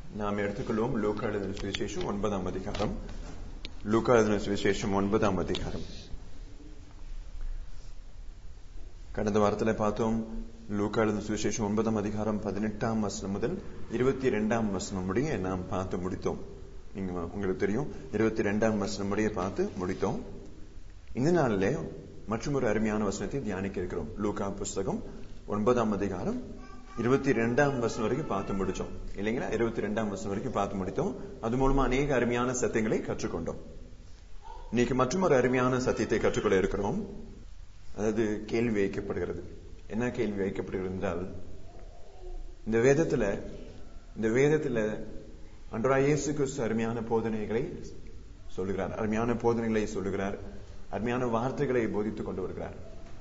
நாம் எடுத்துக்கொள்வோம் லூக்கா எழுதின சுவிசேஷம் ஒன்பதாம் அதிகாரம் லூக்கா எழுதின சுவிசேஷம் ஒன்பதாம் அதிகாரம் கடந்த வாரத்துல பார்த்தோம் லூக்கா எழுதின சுவிசேஷம் ஒன்பதாம் அதிகாரம் பதினெட்டாம் வசனம் முதல் இருபத்தி இரண்டாம் வசனம் முடிய நாம் பார்த்து முடித்தோம் நீங்க உங்களுக்கு தெரியும் இருபத்தி இரண்டாம் வசனம் முடிய பார்த்து முடித்தோம் இந்த நாளிலே மற்றும் ஒரு அருமையான வசனத்தை தியானிக்க இருக்கிறோம் லூக்கா புஸ்தகம் ஒன்பதாம் அதிகாரம் இருபத்தி ரெண்டாம் வசனம் வரைக்கும் பார்த்து முடிச்சோம் இல்லைங்களா இருபத்தி ரெண்டாம் வசனம் வரைக்கும் பார்த்து முடித்தோம் அது மூலமா அநேக அருமையான சத்தியங்களை கற்றுக்கொண்டோம் இன்னைக்கு மற்றும் ஒரு அருமையான சத்தியத்தை கற்றுக்கொள்ள இருக்கிறோம் அதாவது கேள்வி வைக்கப்படுகிறது என்ன கேள்வி வைக்கப்படுகிறது என்றால் இந்த வேதத்துல இந்த வேதத்துல அன்றா இயேசு கிறிஸ்து அருமையான போதனைகளை சொல்லுகிறார் அருமையான போதனைகளை சொல்லுகிறார் அருமையான வார்த்தைகளை போதித்துக் கொண்டு வருகிறார்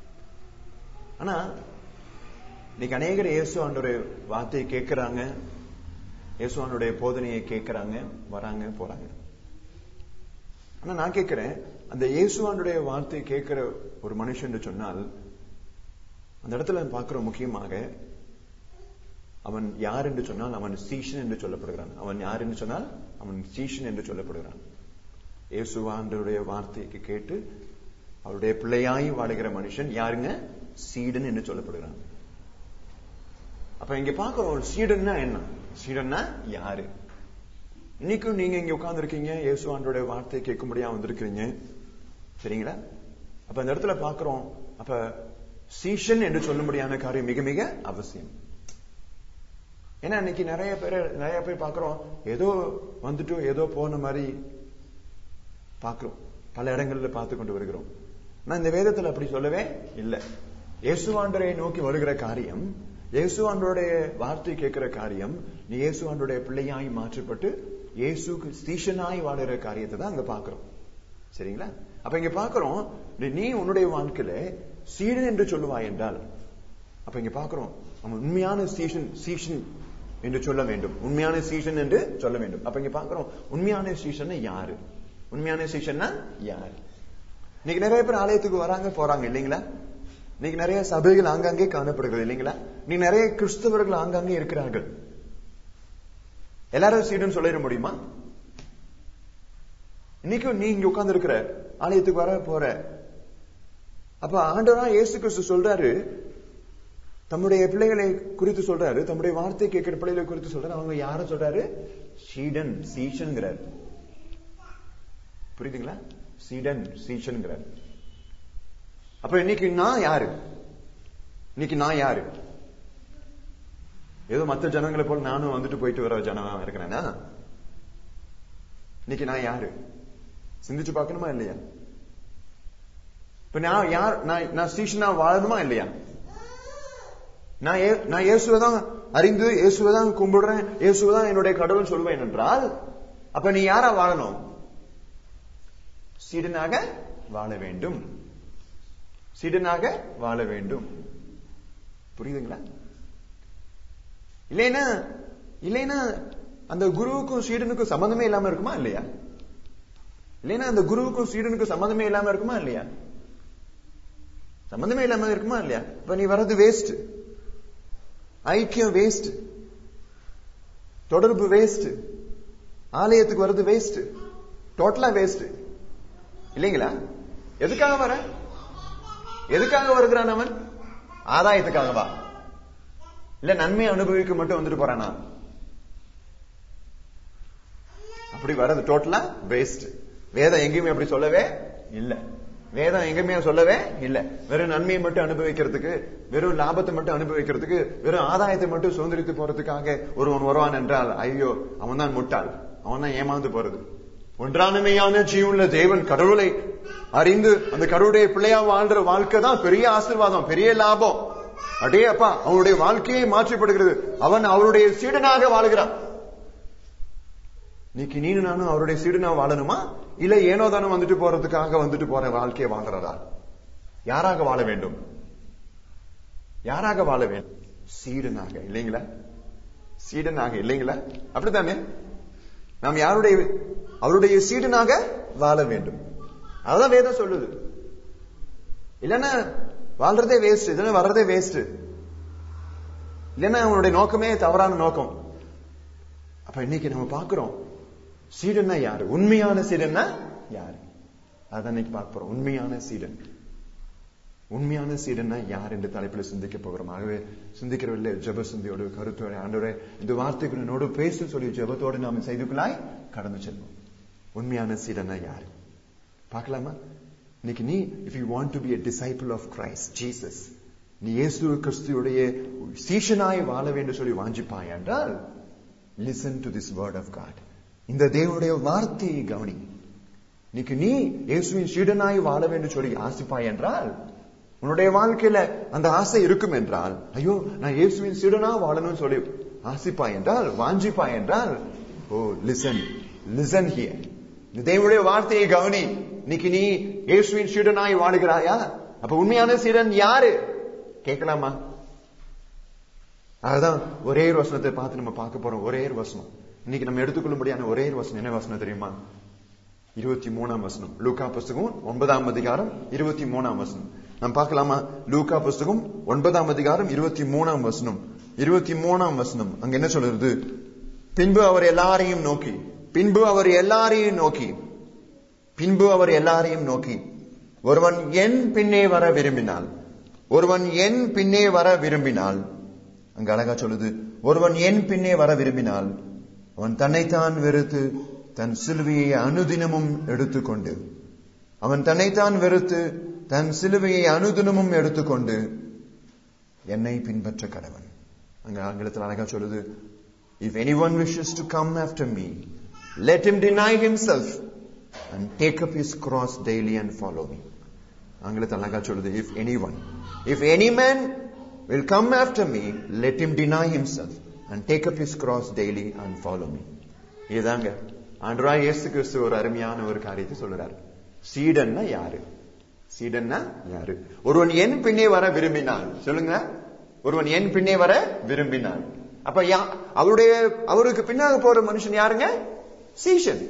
ஆனா இன்னைக்கு அநேகர் இயேசு ஆண்டோடைய வார்த்தையை கேட்கிறாங்க இயேசு ஆண்டுடைய போதனையை கேட்கிறாங்க வராங்க போறாங்க ஆனா நான் கேட்கிறேன் அந்த இயேசு ஆண்டுடைய வார்த்தையை கேட்கிற ஒரு மனுஷன் என்று சொன்னால் அந்த இடத்துல பார்க்கிறோம் முக்கியமாக அவன் யார் என்று சொன்னால் அவன் சீஷன் என்று சொல்லப்படுகிறான் அவன் யார் என்று சொன்னால் அவன் சீஷன் என்று சொல்லப்படுகிறான் இயேசுவாண்டருடைய வார்த்தைக்கு கேட்டு அவருடைய பிள்ளையாய் வாழுகிற மனுஷன் யாருங்க சீடன் என்று சொல்லப்படுகிறான் அப்ப இங்க பாக்குறோம் சீடன்னா என்ன சீடன்னா யாரு இன்னைக்கும் நீங்க இங்க உட்கார்ந்து இருக்கீங்க இயேசுவாண்டோட வார்த்தையை கேட்க முடியாம வந்திருக்கிறீங்க சரிங்களா அப்ப இந்த இடத்துல பாக்குறோம் அப்ப சீஷன் என்று சொல்லும்படியான காரியம் மிக மிக அவசியம் ஏன்னா இன்னைக்கு நிறைய பேர் நிறைய பேர் பாக்குறோம் ஏதோ வந்துட்டு ஏதோ போன மாதிரி பாக்குறோம் பல இடங்கள்ல பார்த்து கொண்டு வருகிறோம் நான் இந்த வேதத்துல அப்படி சொல்லவே இல்லை இயேசுவாண்டரை நோக்கி வருகிற காரியம் இயேசுவாண்டோடைய வார்த்தை கேட்கிற காரியம் நீ இயேசுவாண்டோடைய பிள்ளையாய் மாற்றப்பட்டு இயேசுக்கு ஸ்டீஷனாய் வாழுற காரியத்தை தான் அங்க பாக்குறோம் சரிங்களா அப்ப இங்க பாக்குறோம் நீ உன்னுடைய வாழ்க்கையில சீடன் என்று சொல்லுவாய் என்றால் அப்ப இங்க பாக்குறோம் அவன் உண்மையான சீஷன் சீஷன் என்று சொல்ல வேண்டும் உண்மையான சீசன் என்று சொல்ல வேண்டும் அப்ப இங்க பாக்குறோம் உண்மையான சீசன் யாரு உண்மையான சீசன்னா யாரு இன்னைக்கு நிறைய பேர் ஆலயத்துக்கு வராங்க போறாங்க இல்லைங்களா இன்னைக்கு நிறைய சபைகள் ஆங்காங்கே காணப்படுகிறது இல்லைங்களா நீ நிறைய கிறிஸ்தவர்கள் ஆங்காங்கே இருக்கிறார்கள் எல்லாரும் சீடன் சொல்லிட முடியுமா இன்னைக்கும் நீ இங்க உட்கார்ந்து இருக்கிற ஆலயத்துக்கு வர போற அப்ப ஆண்டவரா இயேசு கிறிஸ்து சொல்றாரு தம்முடைய பிள்ளைகளை குறித்து சொல்றாரு தம்முடைய வார்த்தை கேட்கிற பிள்ளைகளை குறித்து சொல்றாரு அவங்க யார சொல்றாரு சீடன் சீஷன்கிறார் புரியுதுங்களா சீடன் சீஷன்கிறார் அப்ப இன்னைக்கு நான் யாரு இன்னைக்கு நான் யாரு ஏதோ மற்ற ஜனங்களை போல நானும் வந்துட்டு போயிட்டு வர ஜனமா இருக்கிறேனா இன்னைக்கு நான் யாரு சிந்திச்சு பார்க்கணுமா இல்லையா இப்ப நான் யார் நான் நான் ஸ்டீஷனா வாழணுமா இல்லையா நான் நான் இயேசுவை தான் அறிந்து இயேசுவை தான் கும்பிடுறேன் இயேசுவை தான் என்னுடைய கடவுள் சொல்வேன் என்றால் அப்ப நீ யாரா வாழணும் சீடனாக வாழ வேண்டும் சீடனாக வாழ வேண்டும் புரியுதுங்களா இல்லைன்னா இல்லைன்னா அந்த குருவுக்கும் சீடனுக்கும் சம்பந்தமே இல்லாம இருக்குமா இல்லையா இல்லைன்னா அந்த குருவுக்கும் சீடனுக்கும் சம்பந்தமே இல்லாம இருக்குமா இல்லையா சம்பந்தமே இல்லாம இருக்குமா இல்லையா இப்ப நீ வர்றது வேஸ்ட் ஐக்கியம் வேஸ்ட் தொடர்பு வேஸ்ட் ஆலயத்துக்கு வர்றது வேஸ்ட் டோட்டலா வேஸ்ட் இல்லைங்களா எதுக்காக வர எதுக்காக வருகிறான் அவன் ஆதாயத்துக்காகவா இல்ல நன்மையை அனுபவிக்க மட்டும் வந்துட்டு போறானா அப்படி வர்றது டோட்டலா வேஸ்ட் வேதம் எங்கேயுமே அப்படி சொல்லவே இல்ல வேதம் எங்கேயுமே சொல்லவே இல்ல வெறும் நன்மையை மட்டும் அனுபவிக்கிறதுக்கு வெறும் லாபத்தை மட்டும் அனுபவிக்கிறதுக்கு வெறும் ஆதாயத்தை மட்டும் சுதந்திரித்து போறதுக்காக ஒருவன் வருவான் என்றால் ஐயோ அவன் தான் முட்டாள் அவன் தான் ஏமாந்து போறது ஒன்றானமையான ஜீவன்ல தேவன் கடவுளை அறிந்து அந்த கடவுளுடைய பிள்ளையா வாழ்ற வாழ்க்கை தான் பெரிய ஆசிர்வாதம் பெரிய லாபம் அடே அப்பா அவனுடைய வாழ்க்கையை மாற்றப்படுகிறது அவன் அவருடைய சீடனாக வாழுகிறான் இன்னைக்கு நீனு நானும் அவருடைய சீடனா வாழணுமா இல்ல ஏனோ தானே வந்துட்டு போறதுக்காக வந்துட்டு போற வாழ்க்கையை வாழ்றதா யாராக வாழ வேண்டும் யாராக வாழ வேண்டும் சீடனாக இல்லைங்களா சீடனாக இல்லைங்களா அப்படித்தானே நாம் யாருடைய அவருடைய சீடனாக வாழ வேண்டும் அதான் வேதம் சொல்லுது இல்லைன்னா வாழ்றதே வேஸ்ட் இதெல்லாம் வர்றதே வேஸ்ட் இல்லைன்னா அவனுடைய நோக்கமே தவறான நோக்கம் அப்ப அப்ப இன்னைக்கு நம்ம பார்க்கிறோம் சீடன்னா யாரு உண்மையான சீடன்னா யாரு அதான் இன்னைக்கு பார்க்க போறோம் உண்மையான சீடன் உண்மையான சீடன்னா யார் என்று தலைப்பில் சிந்திக்க போகிறோம் ஆகவே சிந்திக்கிறவில்லை ஜெப சிந்தியோடு கருத்தோட ஆண்டோட இந்த வார்த்தைகள் என்னோடு பேச சொல்லி ஜெபத்தோடு நாம் செய்துக்குள்ளாய் கடந்து செல்வோம் உண்மையான சீடன்னா யாரு பார்க்கலாமா இன்னைக்கு நீ if you want to be a disciple of Christ Jesus நீ இயேசு கிறிஸ்துவுடைய சீஷனாய் வாழ வேண்டும் சொல்லி வாஞ்சிப்பாய் என்றால் listen to this word of God இந்த தேவனுடைய வார்த்தையை கவனி இன்னைக்கு நீ இயேசுவின் சீடனாய் வாழ வேண்டும் சொல்லி ஆசிப்பாய் என்றால் உன்னுடைய வாழ்க்கையில அந்த ஆசை இருக்கும் என்றால் ஐயோ நான் இயேசுவின் சீடனா வாழணும்னு சொல்லி ஆசிப்பாய் என்றால் வாஞ்சிப்பாய் என்றால் ஓ லிசன் லிசன் ஹியர் இந்த தேவனுடைய வார்த்தையை கவனி இன்னைக்கு நீ இயேசுவின் சீடனாய் வாழுகிறாயா அப்ப உண்மையான சீடன் யாரு கேட்கலாமா அதுதான் ஒரே ஒரு வசனத்தை பார்த்து நம்ம பார்க்க போறோம் ஒரே ஒரு வசனம் இன்னைக்கு நம்ம எடுத்துக்கொள்ளும்படியான ஒரே ஒரு வசனம் என்ன வசனம் தெரியுமா இருபத்தி மூணாம் வசனம் லூக்கா புஸ்தகம் ஒன்பதாம் அதிகாரம் இருபத்தி மூணாம் வசனம் நம்ம பார்க்கலாமா லூக்கா புஸ்தகம் ஒன்பதாம் அதிகாரம் இருபத்தி மூணாம் வசனம் இருபத்தி மூணாம் வசனம் அங்க என்ன சொல்றது பின்பு அவர் எல்லாரையும் நோக்கி பின்பு அவர் எல்லாரையும் நோக்கி பின்பு அவர் எல்லாரையும் நோக்கி ஒருவன் என் பின்னே வர விரும்பினால் ஒருவன் என் பின்னே வர விரும்பினால் அங்க அழகா சொல்லுது ஒருவன் என் பின்னே வர விரும்பினால் அவன் தன்னைத்தான் வெறுத்து தன் சிலுவையை அனுதினமும் எடுத்துக்கொண்டு அவன் தன்னைத்தான் வெறுத்து தன் சிலுவையை அனுதினமும் எடுத்துக்கொண்டு என்னை பின்பற்ற கடவன் அங்க ஆங்கிலத்தில் அழகா சொல்லுது if anyone wishes to come after me let him deny himself and take up his cross daily and follow me ஆங்கிலத்தில் அழகா சொல்லுது if anyone if any man will come after me let him deny himself and take up his cross daily and follow me இதுதாங்க ஆண்டராய் இயேசு கிறிஸ்து ஒரு அருமையான ஒரு காரியத்தை சொல்றாரு சீடன்னா யாரு சீடன்னா யாரு ஒருவன் என் பின்னே வர விரும்பினான் சொல்லுங்க ஒருவன் என் பின்னே வர விரும்பினான் அப்ப யா- அவருடைய அவருக்கு பின்னாக போற மனுஷன் யாருங்க சீஷன்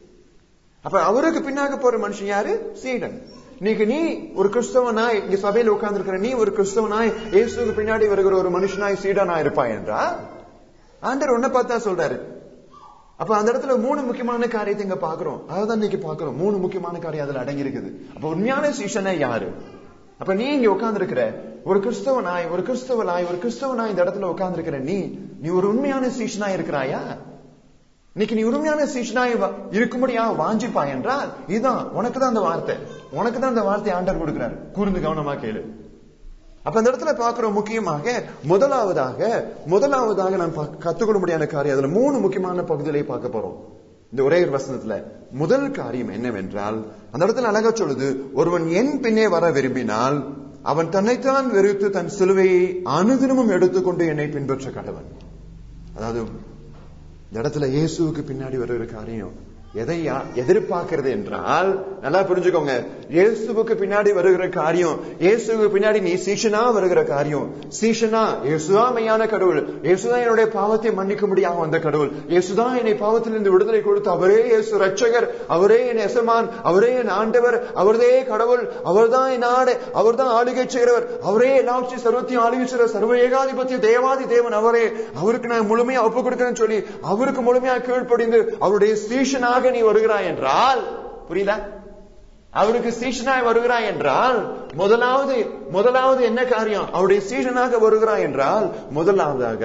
அப்ப அவருக்கு பின்னாக போற மனுஷன் யாரு சீடன் இன்னைக்கு நீ ஒரு கிறிஸ்தவனாய் இங்க சபையில உட்கார்ந்து நீ ஒரு கிறிஸ்தவனாய் இயேசுக்கு பின்னாடி வருகிற ஒரு மனுஷனாய் சீடனா இருப்பாய் என்றா ஆண்டர் உன்னை பார்த்தா சொல்றாரு அப்ப அந்த இடத்துல மூணு முக்கியமான காரியத்தை இங்க பாக்குறோம் அதான் இன்னைக்கு பாக்குறோம் மூணு முக்கியமான காரியம் அதுல அடங்கி இருக்குது அப்ப உண்மையான சீஷனே யாரு அப்ப நீ இங்க உட்கார்ந்து இருக்கிற ஒரு கிறிஸ்தவனாய் ஒரு கிறிஸ்தவனாய் ஒரு கிறிஸ்தவனாய் இந்த இடத்துல உட்கார்ந்து இருக்கிற நீ நீ ஒரு உண்மையான சீஷனா இருக்கிறாயா இன்னைக்கு நீ உண்மையான சீஷனாய் வா- இருக்கும்படியா வாஞ்சிப்பா என்றால் இதுதான் உனக்கு தான் அந்த வார்த்தை உனக்கு தான் அந்த வார்த்தை ஆண்டர் கொடுக்கிறார் கூர்ந்து கவனமா கேளு அப்ப அந்த இடத்துல பார்க்கிறோம் முக்கியமாக முதலாவதாக முதலாவதாக நாம் பா- கத்துக்கொள்ள முடியாத காரியம் அதுல மூணு முக்கியமான பகுதிகளை பார்க்க போறோம் இந்த ஒரே ஒரு வசனத்துல முதல் காரியம் என்னவென்றால் அந்த இடத்துல அழகா சொல்லுது ஒருவன் என் பின்னே வர விரும்பினால் அவன் தன்னைத்தான் வெறுத்து தன் சிலுவையை அனுதினமும் எடுத்துக்கொண்டு என்னை பின்பற்ற கடவன் அதாவது இந்த இடத்துல இயேசுவுக்கு பின்னாடி வருகிற காரியம் எதை யா- எதிர்பார்க்கிறது என்றால் நல்லா புரிஞ்சுக்கோங்க இயேசுவுக்கு பின்னாடி வருகிற காரியம் இயேசுவுக்கு பின்னாடி நீ சீஷனா வருகிற காரியம் சீஷனா இயேசுதான் மெய்யான கடவுள் இயேசுதான் என்னுடைய பாவத்தை மன்னிக்க முடியாம வந்த கடவுள் இயேசுதான் என்னை பாவத்திலிருந்து விடுதலை கொடுத்து அவரே இயேசு ரட்சகர் அவரே என் எசமான் அவரே என் ஆண்டவர் அவர்தே கடவுள் அவர்தான் என் நாடு அவர்தான் ஆளுகை செய்கிறவர் அவரே எல்லாவற்றையும் சர்வத்தையும் ஆளுகை செய்கிற சர்வ ஏகாதிபத்திய தேவாதி தேவன் அவரே அவருக்கு நான் முழுமையா ஒப்பு கொடுக்கிறேன்னு சொல்லி அவருக்கு முழுமையா கீழ்ப்படிந்து அவருடைய சீஷனாக நீ வருகிறாய் என்றால் புரியுதா அவருக்கு சீஷனாய் வருகிறாய் என்றால் முதலாவது முதலாவது என்ன காரியம் அவருடைய சீஷனாக வருகிறாய் என்றால் முதலாவதாக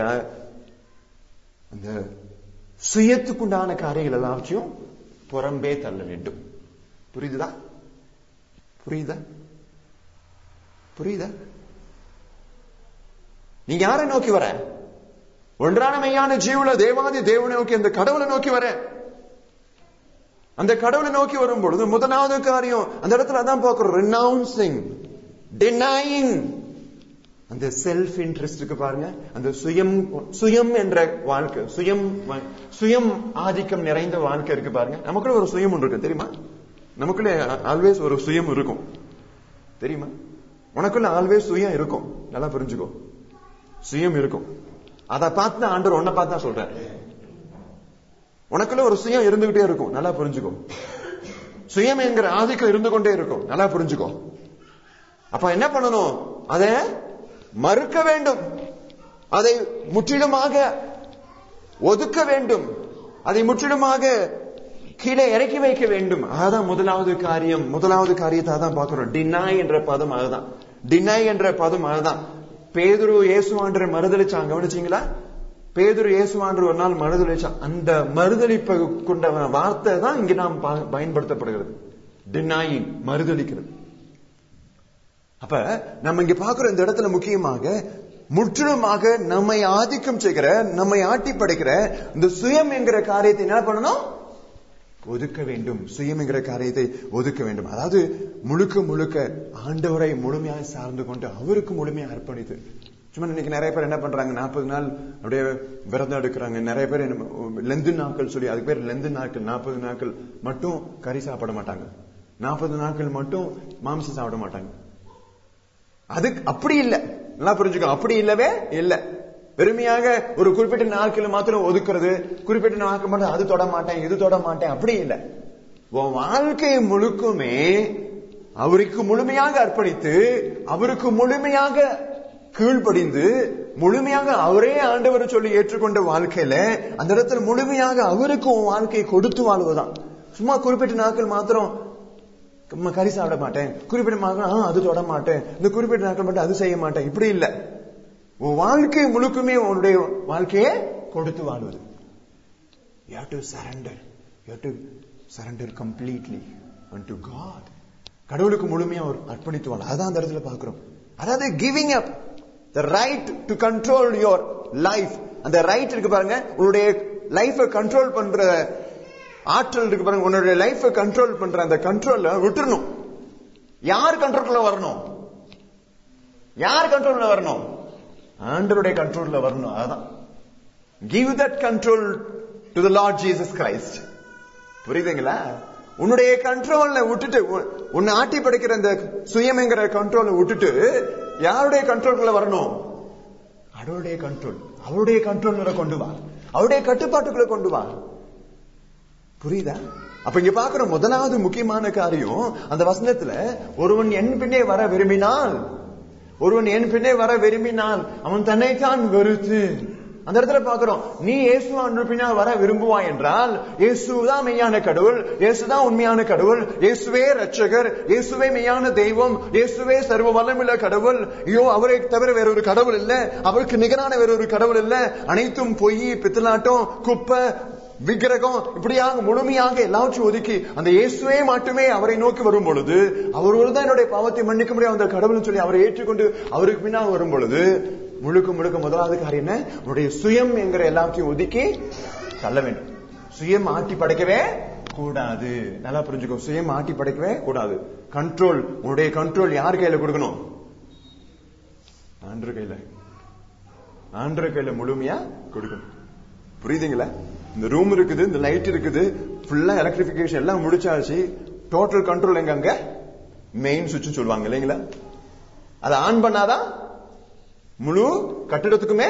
அந்த சுயத்துக்குண்டான காரியங்கள் எல்லாவற்றையும் புறம்பே தள்ள வேண்டும் புரியுதா புரியுதா புரியுதா நீ யாரை நோக்கி வர ஒன்றான மெய்யான ஜீவுல தேவாதி தேவனை நோக்கி அந்த கடவுளை நோக்கி வர அந்த கடவுளை நோக்கி வரும் பொழுது முதலாவது காரியம் அந்த இடத்துல அதான் பார்க்கிறோம் ரினவுன்சிங் டினைங் அந்த செல்ஃப் இன்ட்ரெஸ்டுக்கு பாருங்க அந்த சுயம் சுயம் என்ற வாழ்க்கை சுயம் சுயம் ஆதிக்கம் நிறைந்த வாழ்க்கை இருக்கு பாருங்க நமக்குள்ள ஒரு சுயம் ஒன்று இருக்கு தெரியுமா நமக்குள்ள ஆல்வேஸ் ஒரு சுயம் இருக்கும் தெரியுமா உனக்குள்ள ஆல்வேஸ் சுயம் இருக்கும் நல்லா புரிஞ்சுக்கோ சுயம் இருக்கும் அதை பார்த்து தான் ஆண்டவர் உன்னை பார்த்து தான் சொல்றாரு உனக்குள்ள ஒரு சுயம் இருந்துகிட்டே இருக்கும் நல்லா புரிஞ்சுக்கோ சுயம் என்கிற ஆதிக்கம் இருந்து கொண்டே இருக்கும் நல்லா புரிஞ்சுக்கோ அப்ப என்ன பண்ணணும் அதை மறுக்க வேண்டும் அதை முற்றிலுமாக ஒதுக்க வேண்டும் அதை முற்றிலுமாக கீழே இறக்கி வைக்க வேண்டும் அதான் முதலாவது காரியம் முதலாவது காரியத்தை அதான் பார்க்கிறோம் டினாய் என்ற பதம் அதுதான் டினாய் என்ற பதம் அதுதான் பேதுரு இயேசுவான்ற மறுதளிச்சாங்க கவனிச்சீங்களா பேதுரு இயேசுவான்ற ஒரு நாள் மறுதளிச்சான் அந்த மறுதளிப்பை கொண்ட வார்த்தை தான் இங்க நாம் பா- பயன்படுத்தப்படுகிறது டினாயிங் மறுதளிக்கிறது அப்ப நம்ம இங்க பார்க்கிற இந்த இடத்துல முக்கியமாக முற்றிலுமாக நம்மை ஆதிக்கம் செய்கிற நம்மை ஆட்டி படைக்கிற இந்த சுயம் என்கிற காரியத்தை என்ன பண்ணணும் ஒதுக்க வேண்டும் சுயம் என்கிற காரியத்தை ஒதுக்க வேண்டும் அதாவது முழுக்க முழுக்க ஆண்டவரை முழுமையாக சார்ந்து கொண்டு அவருக்கு முழுமையாக அர்ப்பணித்து சும்மா இன்னைக்கு நிறைய பேர் என்ன பண்றாங்க நாற்பது நாள் அப்படியே விரதம் எடுக்கிறாங்க நிறைய பேர் என்ன, லெந்து நாட்கள் சொல்லி அதுக்கு பேர் லெந்து நாட்கள் நாற்பது நாட்கள் மட்டும் கறி சாப்பிட மாட்டாங்க நாற்பது நாட்கள் மட்டும் மாம்சம் சாப்பிட மாட்டாங்க அது அப்படி இல்ல நல்லா புரிஞ்சுக்கோ அப்படி இல்லவே இல்ல வெறுமையாக ஒரு குறிப்பிட்ட நாட்கள் மாத்திரம் ஒதுக்குறது குறிப்பிட்ட நாட்கள் மட்டும் அது தொட மாட்டேன் இது தொட மாட்டேன் அப்படி இல்ல உன் வாழ்க்கை முழுக்குமே அவருக்கு முழுமையாக அர்ப்பணித்து அவருக்கு முழுமையாக கீழ்ப்படிந்து முழுமையாக அவரே ஆண்டவர் சொல்லி ஏற்றுக்கொண்ட வாழ்க்கையில அந்த இடத்துல முழுமையாக அவருக்கு உன் வாழ்க்கையை கொடுத்து வாழ்வதுதான் சும்மா குறிப்பிட்ட நாட்கள் மாத்திரம் ம- கறி சாப்பிட மாட்டேன் குறிப்பிட்ட நாட்கள் ஆ, அது தொட மாட்டேன் இந்த குறிப்பிட்ட நாட்கள் மட்டும் அது செய்ய மாட்டேன் இப்படி இல்ல உன் வாழ்க்கை முழுக்குமே உன்னுடைய வாழ்க்கையை கொடுத்து வாழ்வது you have to surrender you have to surrender completely unto god கடவுளுக்கு முழுமையா ஒரு அர்ப்பணித்து வாழ அதான் அந்த இடத்துல பார்க்கிறோம் அதாவது giving up the right to control your life அந்த ரைட் இருக்கு பாருங்க உன்னுடைய லைஃபை கண்ட்ரோல் பண்ற ஆற்றல் இருக்கு பாருங்க உன்னுடைய லைஃபை கண்ட்ரோல் பண்ற அந்த கண்ட்ரோல்ல விட்டுறணும் யார் கண்ட்ரோல்ல வரணும் யார் கண்ட்ரோல்ல வரணும் ஆண்டவருடைய கண்ட்ரோல்ல வரணும் அதான் give that control to the Lord Jesus Christ புரியுதுங்களா உன்னுடைய கண்ட்ரோல்ல விட்டுட்டு உன்- உன்னை ஆட்டி படைக்கிற அந்த சுயம்ங்கிற கண்ட்ரோலை விட்டுட்டு யாருடைய கண்ட்ரோல்குள்ள வரணும் அவருடைய கண்ட்ரோல் அவருடைய கண்ட்ரோல்ல கொண்டு வா அவருடைய கட்டுப்பாட்டுக்குள்ள கொண்டு வா புரியுதா அப்ப இங்க பாக்குற முதலாவது முக்கியமான காரியம் அந்த வசனத்துல ஒருவன் என் பின்னே வர விரும்பினால் ஒருவன் என் பின்னே வர விரும்பினால் அவன் தன்னைத்தான் வெறுத்து அந்த இடத்துல பாக்குறோம் நீ இயேசு அன்று பின்னால் வர விரும்புவாய் என்றால் இயேசுதான் மெய்யான கடவுள் இயேசுதான் உண்மையான கடவுள் இயேசுவே ரட்சகர் இயேசுவே மெய்யான தெய்வம் இயேசுவே சர்வ வல்லமுள்ள கடவுள் ஐயோ அவரை தவிர வேறொரு கடவுள் இல்ல அவருக்கு நிகரான வேறொரு கடவுள் இல்ல அனைத்தும் பொய் பித்தலாட்டம் குப்பை விக்கிரகம் இப்படியாக முழுமையாக எல்லாவற்றையும் ஒதுக்கி அந்த இயேசுவே மட்டுமே அவரை நோக்கி வரும் பொழுது அவர் தான் என்னுடைய பாவத்தை மன்னிக்க முடியும் அந்த கடவுள்னு சொல்லி அவரை ஏற்றுக்கொண்டு அவருக்கு பின்னால் வரும் பொழுது முழுக்க முழுக்க முதலாவது காரியம் என்ன உன்னுடைய சுயம் என்கிற எல்லாத்தையும் ஒதுக்கி தள்ள வேண்டும் சுயம் ஆட்டி படைக்கவே கூடாது நல்லா புரிஞ்சுக்கோ சுயம் ஆட்டி படைக்கவே கூடாது கண்ட்ரோல் உன்னுடைய கண்ட்ரோல் யார் கையில கொடுக்கணும் ஆண்டர் கையில ஆண்டர் கையில முழுமையா கொடுக்கணும் புரியுதுங்களா இந்த ரூம் இருக்குது இந்த லைட் இருக்குது ஃபுல்லா எலக்ட்ரிபிகேஷன் எல்லாம் முடிச்சாச்சு டோட்டல் கண்ட்ரோல் எங்க அங்க மெயின் சுவிட்ச் சொல்லுவாங்க இல்லைங்களா அதை ஆன் பண்ணாதான் முழு கட்டிடத்துக்குமே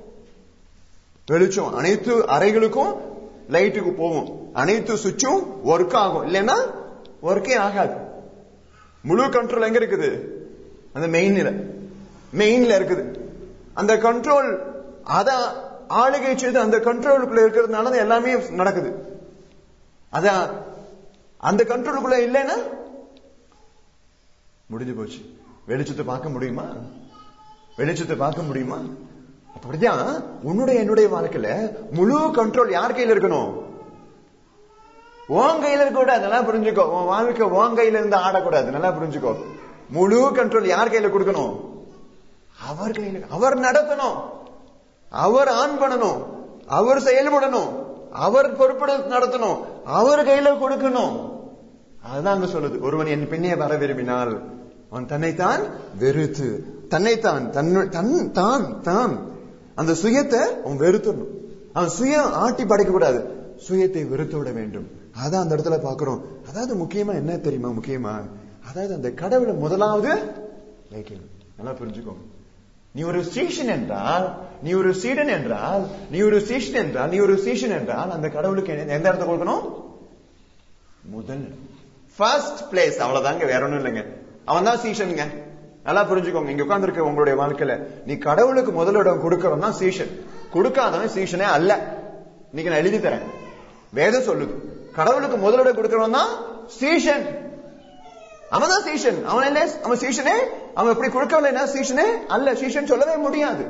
வெளிச்சம் அனைத்து அறைகளுக்கும் லைட்டுக்கு போகும் அனைத்து சுவிட்சும் ஒர்க் ஆகும் இல்லைன்னா ஒர்க்கே ஆகாது முழு கண்ட்ரோல் எங்க இருக்குது அந்த மெயின்ல மெயின்ல இருக்குது அந்த கண்ட்ரோல் அத ஆளுகை செய்து அந்த கண்ட்ரோலுக்குள்ள இருக்கிறதுனால தான் எல்லாமே நடக்குது அதான் அந்த கண்ட்ரோலுக்குள்ள இல்லைன்னா முடிஞ்சு போச்சு வெளிச்சத்தை பார்க்க முடியுமா வெளிச்சத்தை பார்க்க முடியுமா அப்படிதான் உன்னுடைய என்னுடைய வாழ்க்கையில முழு கண்ட்ரோல் யார் கையில இருக்கணும் உன் கையில இருக்க கூடாது நல்லா புரிஞ்சுக்கோ உன் வாழ்க்கை உன் கையில இருந்து ஆடக்கூடாது நல்லா புரிஞ்சுக்கோ முழு கண்ட்ரோல் யார் கையில கொடுக்கணும் அவர் கையில அவர் நடத்தணும் அவர் ஆன் பண்ணணும் அவர் செயல்படணும் அவர் பொறுப்பெடு நடத்தணும் அவர் கையில கொடுக்கணும் அதுதான் அங்க சொல்லுது ஒருவன் என் பின்னே வர விரும்பினால் அவன் தன்னைத்தான் வெறுத்து தன்னைத்தான் தன்னு- தன் தான் தான் அந்த சுயத்தை அவன் வெறுத்துடணும் அவன் சுயம் ஆட்டி படைக்க கூடாது சுயத்தை வெறுத்து விட வேண்டும் அதான் அந்த இடத்துல பாக்குறோம் அதாவது முக்கியமா என்ன தெரியுமா முக்கியமா அதாவது அந்த கடவுளை முதலாவது வைக்கணும் நல்லா புரிஞ்சுக்கோங்க நீ ஒரு சீஷன் என்றால் நீ ஒரு சீடன் என்றால் நீ ஒரு சீஷன் என்றால் நீ ஒரு சீஷன் என்றால் அந்த கடவுளுக்கு என்ன- எந்த இடத்த கொடுக்கணும் முதல் ஃபர்ஸ்ட் பிளேஸ் அவ்வளவுதாங்க வேற ஒண்ணும் இல்லைங்க அவன் தான் சீஷனுங்க நல்லா புரிஞ்சுக்கோங்க இங்க உட்கார்ந்திருக்க உங்களுடைய வாழ்க்கையில நீ கடவுளுக்கு முதலிடம் கொடுக்கறவன் தான் சீஷன் கொடுக்காதவன் சீஷனே அல்ல இன்னைக்கு நான் எழுதி தரேன் வேதம் சொல்லுது கடவுளுக்கு முதலிடம் கொடுக்கிறவன் தான் சீஷன் அவன் தான் சீஷன் அவன் என்ன அவன் சீஷனே அவன் இப்படி கொடுக்கவில்லைன்னா சீஷனே அல்ல சீஷன் சொல்லவே முடியாது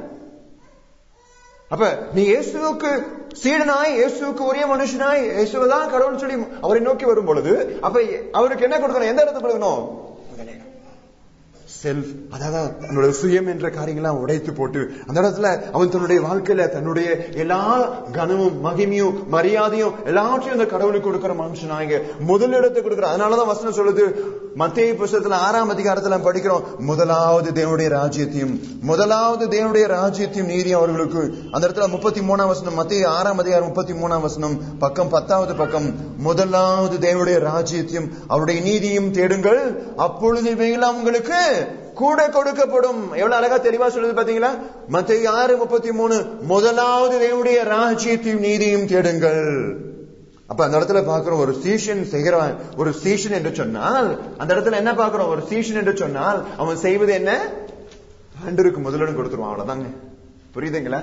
அப்ப நீ இயேசுவுக்கு சீடனாய் இயேசுவுக்கு உரிய மனுஷனாய் இயேசுதான் கடவுள் சொல்லி அவரை நோக்கி வரும் பொழுது அப்ப அவருக்கு என்ன கொடுக்கணும் எந்த இடத்துக்கு கொடுக்கணும் செல்ஃப் அதாவது தன்னுடைய சுயம் என்ற காரியங்களாம் உடைத்து போட்டு அந்த இடத்துல அவன் தன்னுடைய வாழ்க்கையில தன்னுடைய எல்லா கனமும் மகிமையும் மரியாதையும் எல்லாத்தையும் அந்த கடவுளுக்கு கொடுக்கிற மனுஷனாங்க முதல் இடத்தை கொடுக்கிற அதனாலதான் வசனம் சொல்லுது மத்திய புஸ்தகத்துல ஆறாம் அதிகாரத்துல நம்ம படிக்கிறோம் முதலாவது தேவனுடைய ராஜ்யத்தையும் முதலாவது தேவனுடைய ராஜ்யத்தையும் நீதி அவர்களுக்கு அந்த இடத்துல முப்பத்தி மூணாம் வசனம் மத்திய ஆறாம் அதிகாரம் முப்பத்தி மூணாம் வசனம் பக்கம் பத்தாவது பக்கம் முதலாவது தேவனுடைய ராஜ்யத்தையும் அவருடைய நீதியும் தேடுங்கள் அப்பொழுது இவையெல்லாம் உங்களுக்கு கூட கொடுக்கப்படும் எவ்வளவு அழகா தெளிவா சொல்லுது பாத்தீங்களா மத்திய ஆறு முப்பத்தி மூணு முதலாவது தேவனுடைய ராஜ்யத்தையும் நீதியும் தேடுங்கள் அப்ப அந்த இடத்துல பாக்குறோம் ஒரு சீஷன் செய்கிறவன் ஒரு சீஷன் என்று சொன்னால் அந்த இடத்துல என்ன பாக்குறோம் ஒரு சீஷன் என்று சொன்னால் அவன் செய்வது என்ன ஆண்டருக்கு முதலிடம் கொடுத்துருவான் அவ்வளவுதாங்க புரியுதுங்களா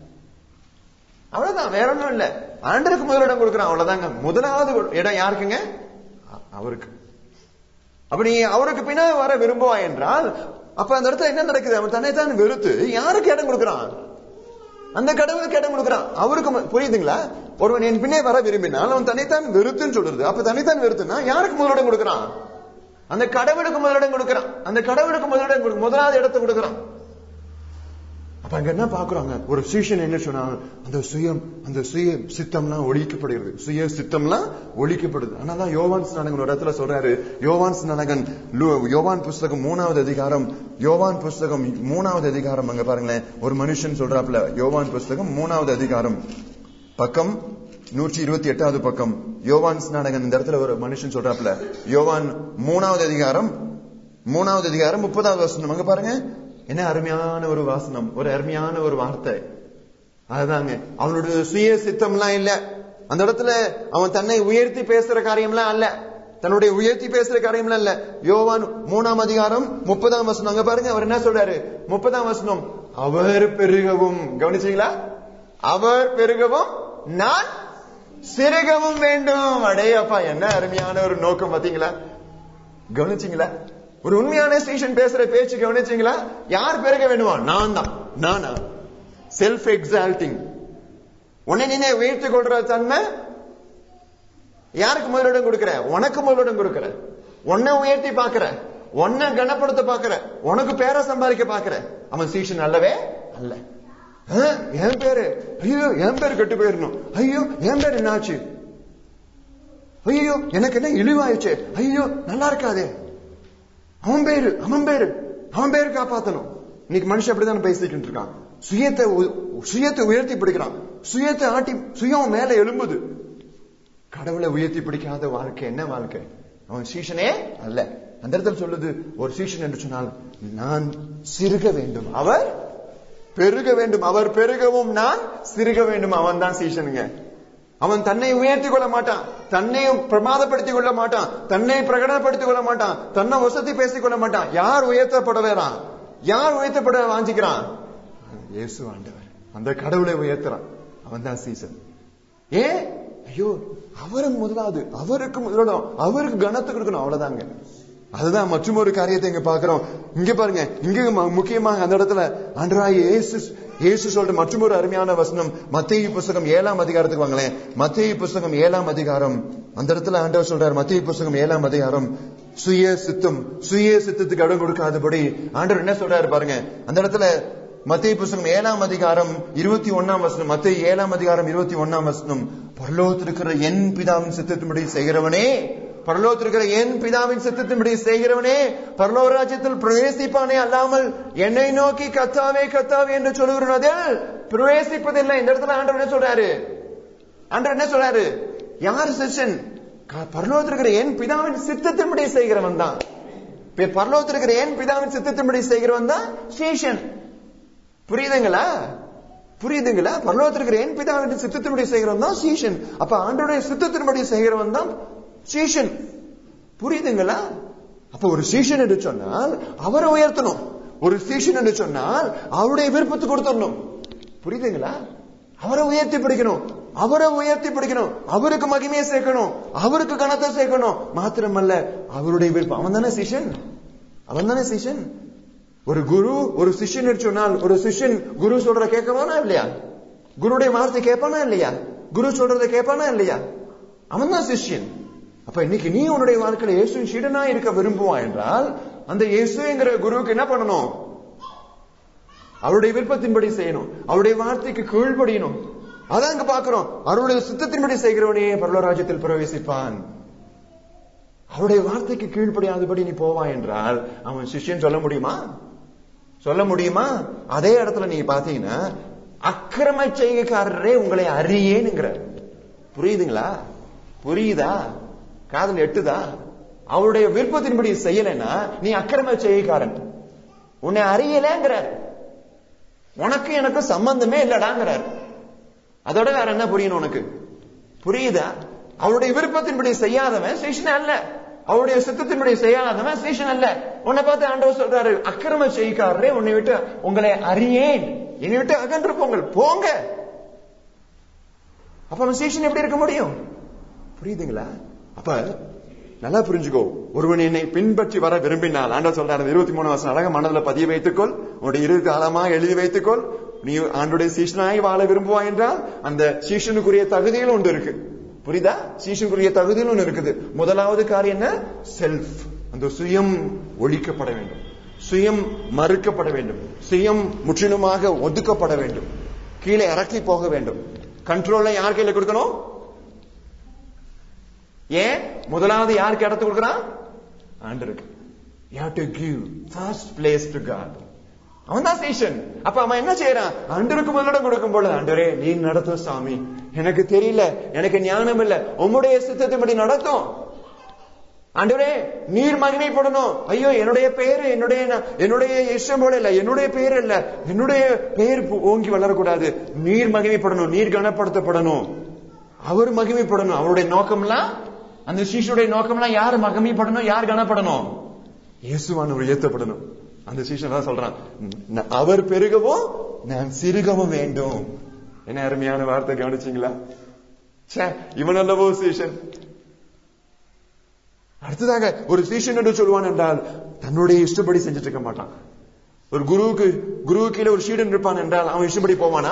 அவ்வளவுதான் வேற ஒண்ணும் இல்ல ஆண்டருக்கு முதலிடம் கொடுக்குறான் அவ்வளவுதாங்க முதலாவது இடம் யாருக்குங்க அவருக்கு அப்ப நீ அவருக்கு பின்னாடி வர விரும்புவா என்றால் அப்ப அந்த இடத்துல என்ன நடக்குது அவன் தன்னை தான் வெறுத்து யாருக்கு இடம் கொடுக்கிறான் அந்த கடவுளுக்கு இடம் கொடுக்கிறான் அவருக்கு புரியுதுங்களா ஒருவன் என் பின்னே வர விரும்பினால் அவன் தன்னைத்தான் வெறுத்துன்னு சொல்றது அப்ப தன்னைத்தான் வெறுத்துனா யாருக்கு முதலிடம் கொடுக்கிறான் அந்த கடவுளுக்கு முதலிடம் கொடுக்கிறான் அந்த கடவுளுக்கு முதலிடம் முதலாவது இடத்தை கொடுக்கிறான் அப்ப அங்க என்ன பாக்குறாங்க ஒரு சீஷன் என்ன சொன்னாங்க அந்த சுயம் அந்த சுய சித்தம்லாம் ஒழிக்கப்படுகிறது சுய சித்தம்லாம் ஒழிக்கப்படுது ஆனாதான் யோவான் ஸ்நானகன் ஒரு இடத்துல சொல்றாரு யோவான் ஸ்நானகன் யோவான் புஸ்தகம் மூணாவது அதிகாரம் யோவான் புஸ்தகம் மூணாவது அதிகாரம் அங்க பாருங்களேன் ஒரு மனுஷன் சொல்றாப்ல யோவான் புஸ்தகம் மூணாவது அதிகாரம் பக்கம் நூற்றி இருபத்தி எட்டாவது பக்கம் யோவான் ஸ்நானகன் இந்த இடத்துல ஒரு மனுஷன் சொல்றாப்ல யோவான் மூணாவது அதிகாரம் மூணாவது அதிகாரம் முப்பதாவது வசனம் அங்க பாருங்க என்ன அருமையான ஒரு வாசனம் ஒரு அருமையான ஒரு வார்த்தை அதுதாங்க அவனுடைய சுய சித்தம்லாம் இல்ல அந்த இடத்துல அவன் தன்னை உயர்த்தி பேசுற காரியம்லாம் அல்ல தன்னுடைய உயர்த்தி பேசுற காரியம்லாம் இல்ல யோவான் மூணாம் அதிகாரம் முப்பதாம் வசனம் அங்க பாருங்க அவர் என்ன சொல்றாரு முப்பதாம் வசனம் அவர் பெருகவும் கவனிச்சீங்களா அவர் பெருகவும் நான் சிறுகவும் வேண்டும் அடையப்பா என்ன அருமையான ஒரு நோக்கம் பாத்தீங்களா கவனிச்சீங்களா ஒரு உண்மையான ஸ்டேஷன் பேசுற பேச்சு கவனிச்சீங்களா யார் பெருக வேண்டுமா நான் தான் நானா செல்ஃப் எக்ஸால்டிங் உன்னை நீனே உயர்த்தி கொள்ற தன்மை யாருக்கு முதலிடம் கொடுக்கிற உனக்கு முதலிடம் கொடுக்கிற உன்னை உயர்த்தி பாக்குற உன்னை கனப்படுத்த பாக்குற உனக்கு பேரை சம்பாதிக்க பாக்குற அவன் சீஷன் அல்லவே அல்ல என் பேரு ஐயோ என் பேரு கெட்டு போயிடணும் ஐயோ என் பேரு என்னாச்சு ஐயோ எனக்கு என்ன இழிவாயிடுச்சு ஐயோ நல்லா இருக்காதே அவன் பேரு அவன் பேரு அவன் பேரு காப்பாத்தணும் இன்னைக்கு மனுஷன் அப்படிதான் பேசிக்கிட்டு இருக்கான் சுயத்தை சுயத்தை உயர்த்தி பிடிக்கிறான் சுயத்தை ஆட்டி சுயம் மேல எழும்புது கடவுளை உயர்த்தி பிடிக்காத வாழ்க்கை என்ன வாழ்க்கை அவன் சீஷனே அல்ல அந்த இடத்துல சொல்லுது ஒரு சீஷன் என்று சொன்னால் நான் சிறுக வேண்டும் அவர் பெருக வேண்டும் அவர் பெருகவும் நான் சிறுக வேண்டும் அவன் தான் சீஷனுங்க அவன் தன்னை உயர்த்தி கொள்ள மாட்டான் தன்னை பிரமாதப்படுத்திக் கொள்ள மாட்டான் தன்னை பிரகடனப்படுத்திக் கொள்ள மாட்டான் தன்னை வசதி பேசிக் கொள்ள மாட்டான் யார் உயர்த்தப்பட வேறான் யார் உயர்த்தப்பட வாஞ்சிக்கிறான் இயேசு ஆண்டவர் அந்த கடவுளை உயர்த்துறான் அவன் தான் சீசன் ஏ ஐயோ அவருக்கு முதலாவது அவருக்கு முதலிடம் அவருக்கு கனத்தை கொடுக்கணும் அவ்வளவுதாங்க அதுதான் மற்றும் ஒரு காரியத்தை இங்க பாக்குறோம் இங்க பாருங்க இங்க முக்கியமாக அந்த இடத்துல அன்றாய் இயேசு இயேசு சொல்ற மற்றும் ஒரு அருமையான வசனம் மத்திய புஸ்தகம் ஏழாம் அதிகாரத்துக்கு வாங்களேன் மத்திய புஸ்தகம் ஏழாம் அதிகாரம் அந்த இடத்துல ஆண்டவர் சொல்றாரு மத்திய புஸ்தகம் ஏழாம் அதிகாரம் சுய சித்தம் சுய சித்தத்துக்கு இடம் கொடுக்காதபடி ஆண்டவர் என்ன சொல்றாரு பாருங்க அந்த இடத்துல மத்திய புஸ்தகம் ஏழாம் அதிகாரம் இருபத்தி ஒன்னாம் வசனம் மத்திய ஏழாம் அதிகாரம் இருபத்தி ஒன்னாம் வசனம் பரலோகத்திருக்கிற என் பிதாவின் சித்தத்தின்படி செய்கிறவனே பரலோகத்திருக்கிற என் பிதாவின் சித்தத்தின்படி செய்கிறவனே பரலோக ராஜ்யத்தில் பிரவேசிப்பானே அல்லாமல் என்னை நோக்கி கத்தாவே கத்தாவே என்று சொல்லுகிறதில் பிரவேசிப்பதில்லை இந்த இடத்துல ஆண்டவர் என்ன சொல்றாரு ஆண்டவர் என்ன சொல்றாரு யார் சிஷன் பரலோகத்தில் இருக்கிற என் பிதாவின் சித்தத்தின்படி செய்கிறவன் தான் பரலோகத்தில் இருக்கிற என் பிதாவின் சித்தத்தின்படி செய்கிறவன் தான் சேஷன் புரியுதுங்களா புரியுதுங்களா பரலோகத்தில் இருக்கிற என் பிதாவின் சித்தத்தின்படி செய்கிறவன் தான் சீஷன் அப்ப ஆண்டோடைய சித்தத்தின்படி செய்கிறவன் தான் சீஷன் புரியுதுங்களா அப்ப ஒரு சீஷன் என்று சொன்னால் அவரை உயர்த்தணும் ஒரு சீஷன் என்று சொன்னால் அவருடைய விருப்பத்துக்கு கொடுத்துடணும் புரியுதுங்களா அவரை உயர்த்தி பிடிக்கணும் அவரை உயர்த்தி பிடிக்கணும் அவருக்கு மகிமையை சேர்க்கணும் அவருக்கு கணத்தை சேர்க்கணும் மாத்திரமல்ல அவருடைய விருப்பம் அவன் தானே சிஷன் அவன் தானே சிஷன் ஒரு குரு ஒரு சிஷ்யன் சொன்னால் ஒரு சிஷ்யன் குரு சொல்ற கேட்கவானா இல்லையா குருடைய வார்த்தை கேட்பானா இல்லையா குரு சொல்றதை கேட்பானா இல்லையா அவன் தான் சிஷ்யன் அப்ப இன்னைக்கு நீ உன்னுடைய வாழ்க்கையில இயேசுவின் சீடனா இருக்க விரும்புவான் என்றால் அந்த இயேசுங்கிற குருவுக்கு என்ன பண்ணணும் அவருடைய விருப்பத்தின்படி செய்யணும் அவருடைய வார்த்தைக்கு கீழ்ப்படியணும் அதான் இங்க பாக்குறோம் அவருடைய சித்தத்தின்படி செய்கிறவனே பரலோராஜ்யத்தில் பிரவேசிப்பான் அவருடைய வார்த்தைக்கு கீழ்ப்படியாதபடி நீ போவான் என்றால் அவன் சிஷ்யன் சொல்ல முடியுமா சொல்ல முடியுமா அதே இடத்துல நீங்க பாத்தீங்கன்னா அக்கிரம செய்கைக்காரரே உங்களை அறியேனுங்கிற புரியுதுங்களா புரியுதா காதல் எட்டுதா அவருடைய விருப்பத்தின்படி செய்யலைன்னா நீ அக்கிரம செய்கைக்காரன் உன்னை அறியலங்கிறார் உனக்கு எனக்கு சம்பந்தமே இல்லடாங்கிறார் அதோட வேற என்ன புரியணும் உனக்கு புரியுதா அவருடைய விருப்பத்தின்படி செய்யாதவன் சேஷன் அல்ல அவருடைய சித்தத்தின்படி செய்யாதவன் சேஷன் அல்ல உன்னை பார்த்து ஆண்டவர் சொல்றாரு அக்கிரம செய்காரரே உன்னை விட்டு உங்களை அறியேன் என்னை விட்டு அகன்று போங்கள் போங்க அப்ப அவன் சேஷன் எப்படி இருக்க முடியும் புரியுதுங்களா அப்ப நல்லா புரிஞ்சுக்கோ ஒருவன் என்னை பின்பற்றி வர விரும்பினால் ஆண்டவர் சொல்றாரு இருபத்தி மூணு வருஷம் அழக மனதில் பதிய வைத்துக்கொள் உன்னுடைய இரு காலமாக எழுதி வைத்துக்கொள் நீ ஆண்டுடைய சீஷனாய் வாழ விரும்புவாய் என்றால் அந்த சீஷனுக்குரிய தகுதிகள் ஒன்று இருக்கு புரியுதா சீஷனுக்குரிய தகுதிகள் ஒன்று இருக்குது முதலாவது காரியம் என்ன செல்ஃப் அந்த சுயம் ஒழிக்கப்பட வேண்டும் சுயம் மறுக்கப்பட வேண்டும் சுயம் முற்றிலுமாக ஒதுக்கப்பட வேண்டும் கீழே இறக்கி போக வேண்டும் கண்ட்ரோலை யார் கையில கொடுக்கணும் ஏன் முதலாவது யாருக்கு இடத்து கொடுக்கறான் ஆண்டருக்கு you have to give first place to God அவன் தான் சீஷன் அப்ப அவன் என்ன செய்யறான் ஆண்டருக்கு முதலிடம் கொடுக்கும் பொழுது ஆண்டரே நீ நடத்தும் சாமி எனக்கு தெரியல எனக்கு ஞானம் இல்ல உம்முடைய சித்தத்தின்படி நடத்தும் ஆண்டவரே நீர் மகிமைப்படணும் ஐயோ என்னுடைய பெயர் என்னுடைய என்னுடைய இஷ்டம் போல இல்ல என்னுடைய பெயர் இல்ல என்னுடைய பெயர் ஓங்கி வளரக்கூடாது நீர் மகிமைப்படணும் நீர் கனப்படுத்தப்படணும் அவர் மகிமைப்படணும் அவருடைய நோக்கம்லாம் அந்த சீஷனுடைய நோக்கம்லாம் யார் மகிமைப்படணும் யார் கனப்படணும் இயேசுவானவர் உயர்த்தப்படணும் அந்த சீஷன் தான் சொல்றான் அவர் பெருகவும் நான் சிறுகவும் வேண்டும் என்ன அருமையான வார்த்தை கவனிச்சீங்களா இவன் அல்லவோ சீஷன் அடுத்ததாக ஒரு சீஷன் என்று சொல்லுவான் என்றால் தன்னுடைய இஷ்டப்படி செஞ்சுட்டு இருக்க மாட்டான் ஒரு குருவுக்கு குருவுக்கு கீழே ஒரு சீடன் இருப்பான் என்றால் அவன் இஷ்டப்படி போவானா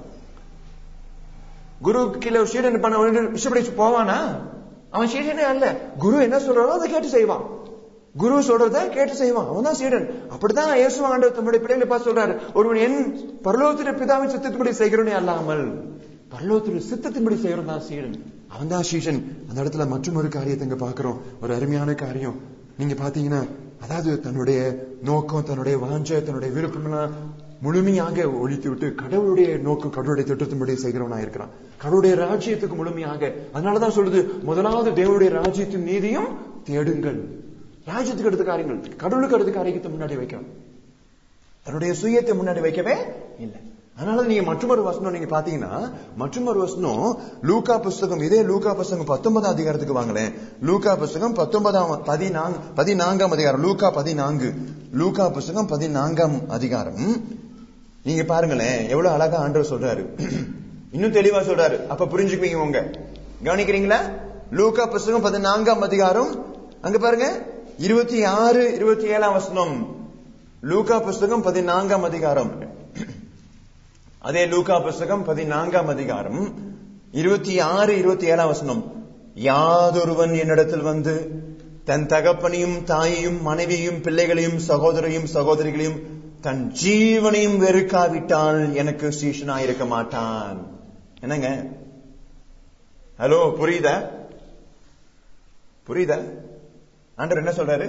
குருவுக்கு கீழே ஒரு சீடன் இருப்பான் அவன் இஷ்டப்படி போவானா அவன் சீடனே அல்ல குரு என்ன சொல்றாரோ அதை கேட்டு செய்வான் குரு சொல்றத கேட்டு செய்வான் அவன் தான் சீடன் அப்படித்தான் இயேசு ஆண்டவர் தம்முடைய பிள்ளைகளை பார்த்து சொல்றாரு ஒருவன் என் பரலோகத்தின் பிதாவின் சித்தத்தின்படி செய்கிறவனே அல்லாமல் பரலோகத்தின் சித்தத்தின்படி செய்கிறவன் தான் சீடன் அவன் தான் சீஷன் அந்த இடத்துல மற்றும் ஒரு காரியத்தை இங்க பாக்குறோம் ஒரு அருமையான காரியம் நீங்க பாத்தீங்கன்னா அதாவது தன்னுடைய நோக்கம் தன்னுடைய வாஞ்ச தன்னுடைய விருப்பம் எல்லாம் முழுமையாக ஒழித்து விட்டு கடவுளுடைய நோக்கம் கடவுளுடைய திட்டத்தின்படி செய்கிறவனா இருக்கிறான் கடவுளுடைய ராஜ்யத்துக்கு முழுமையாக அதனாலதான் சொல்லுது முதலாவது தேவனுடைய ராஜ்யத்தின் நீதியும் தேடுங்கள் ராஜ்யத்துக்கு எடுத்த காரியங்கள் கடவுளுக்கு எடுத்த காரியத்தை முன்னாடி வைக்கணும் தன்னுடைய சுயத்தை முன்னாடி வைக்கவே இல்லை அதனால நீங்க மற்றொரு வசனம் நீங்க பாத்தீங்கன்னா மற்றொரு வசனம் லூகா புஸ்தகம் இதே லூகா புஸ்தகம் பத்தொன்பதாம் அதிகாரத்துக்கு வாங்களேன் லூகா புஸ்தகம் பத்தொன்பதாம் பதினான்கு பதினான்காம் அதிகாரம் லூகா பதினான்கு லூகா புஸ்தகம் பதினான்காம் அதிகாரம் நீங்க பாருங்களேன் எவ்வளவு அழகா ஆண்டவர் சொல்றாரு இன்னும் தெளிவா சொல்றாரு அப்ப புரிஞ்சுக்குவீங்க உங்க கவனிக்கிறீங்களா லூகா புஸ்தகம் பதினான்காம் அதிகாரம் அங்க பாருங்க இருபத்தி ஆறு இருபத்தி ஏழாம் வசனம் லூகா புஸ்தகம் பதினான்காம் அதிகாரம் அதே லூகா புஸ்தகம் பதினான்காம் அதிகாரம் இருபத்தி ஆறு இருபத்தி ஏழாம் வசனம் யாதொருவன் என்னிடத்தில் வந்து தன் தகப்பனையும் தாயையும் மனைவியையும் பிள்ளைகளையும் சகோதரையும் சகோதரிகளையும் தன் ஜீவனையும் வெறுக்காவிட்டால் எனக்கு சீஷனா இருக்க மாட்டான் என்னங்க ஹலோ புரியுதா புரியுதா ஆண்டர் என்ன சொல்றாரு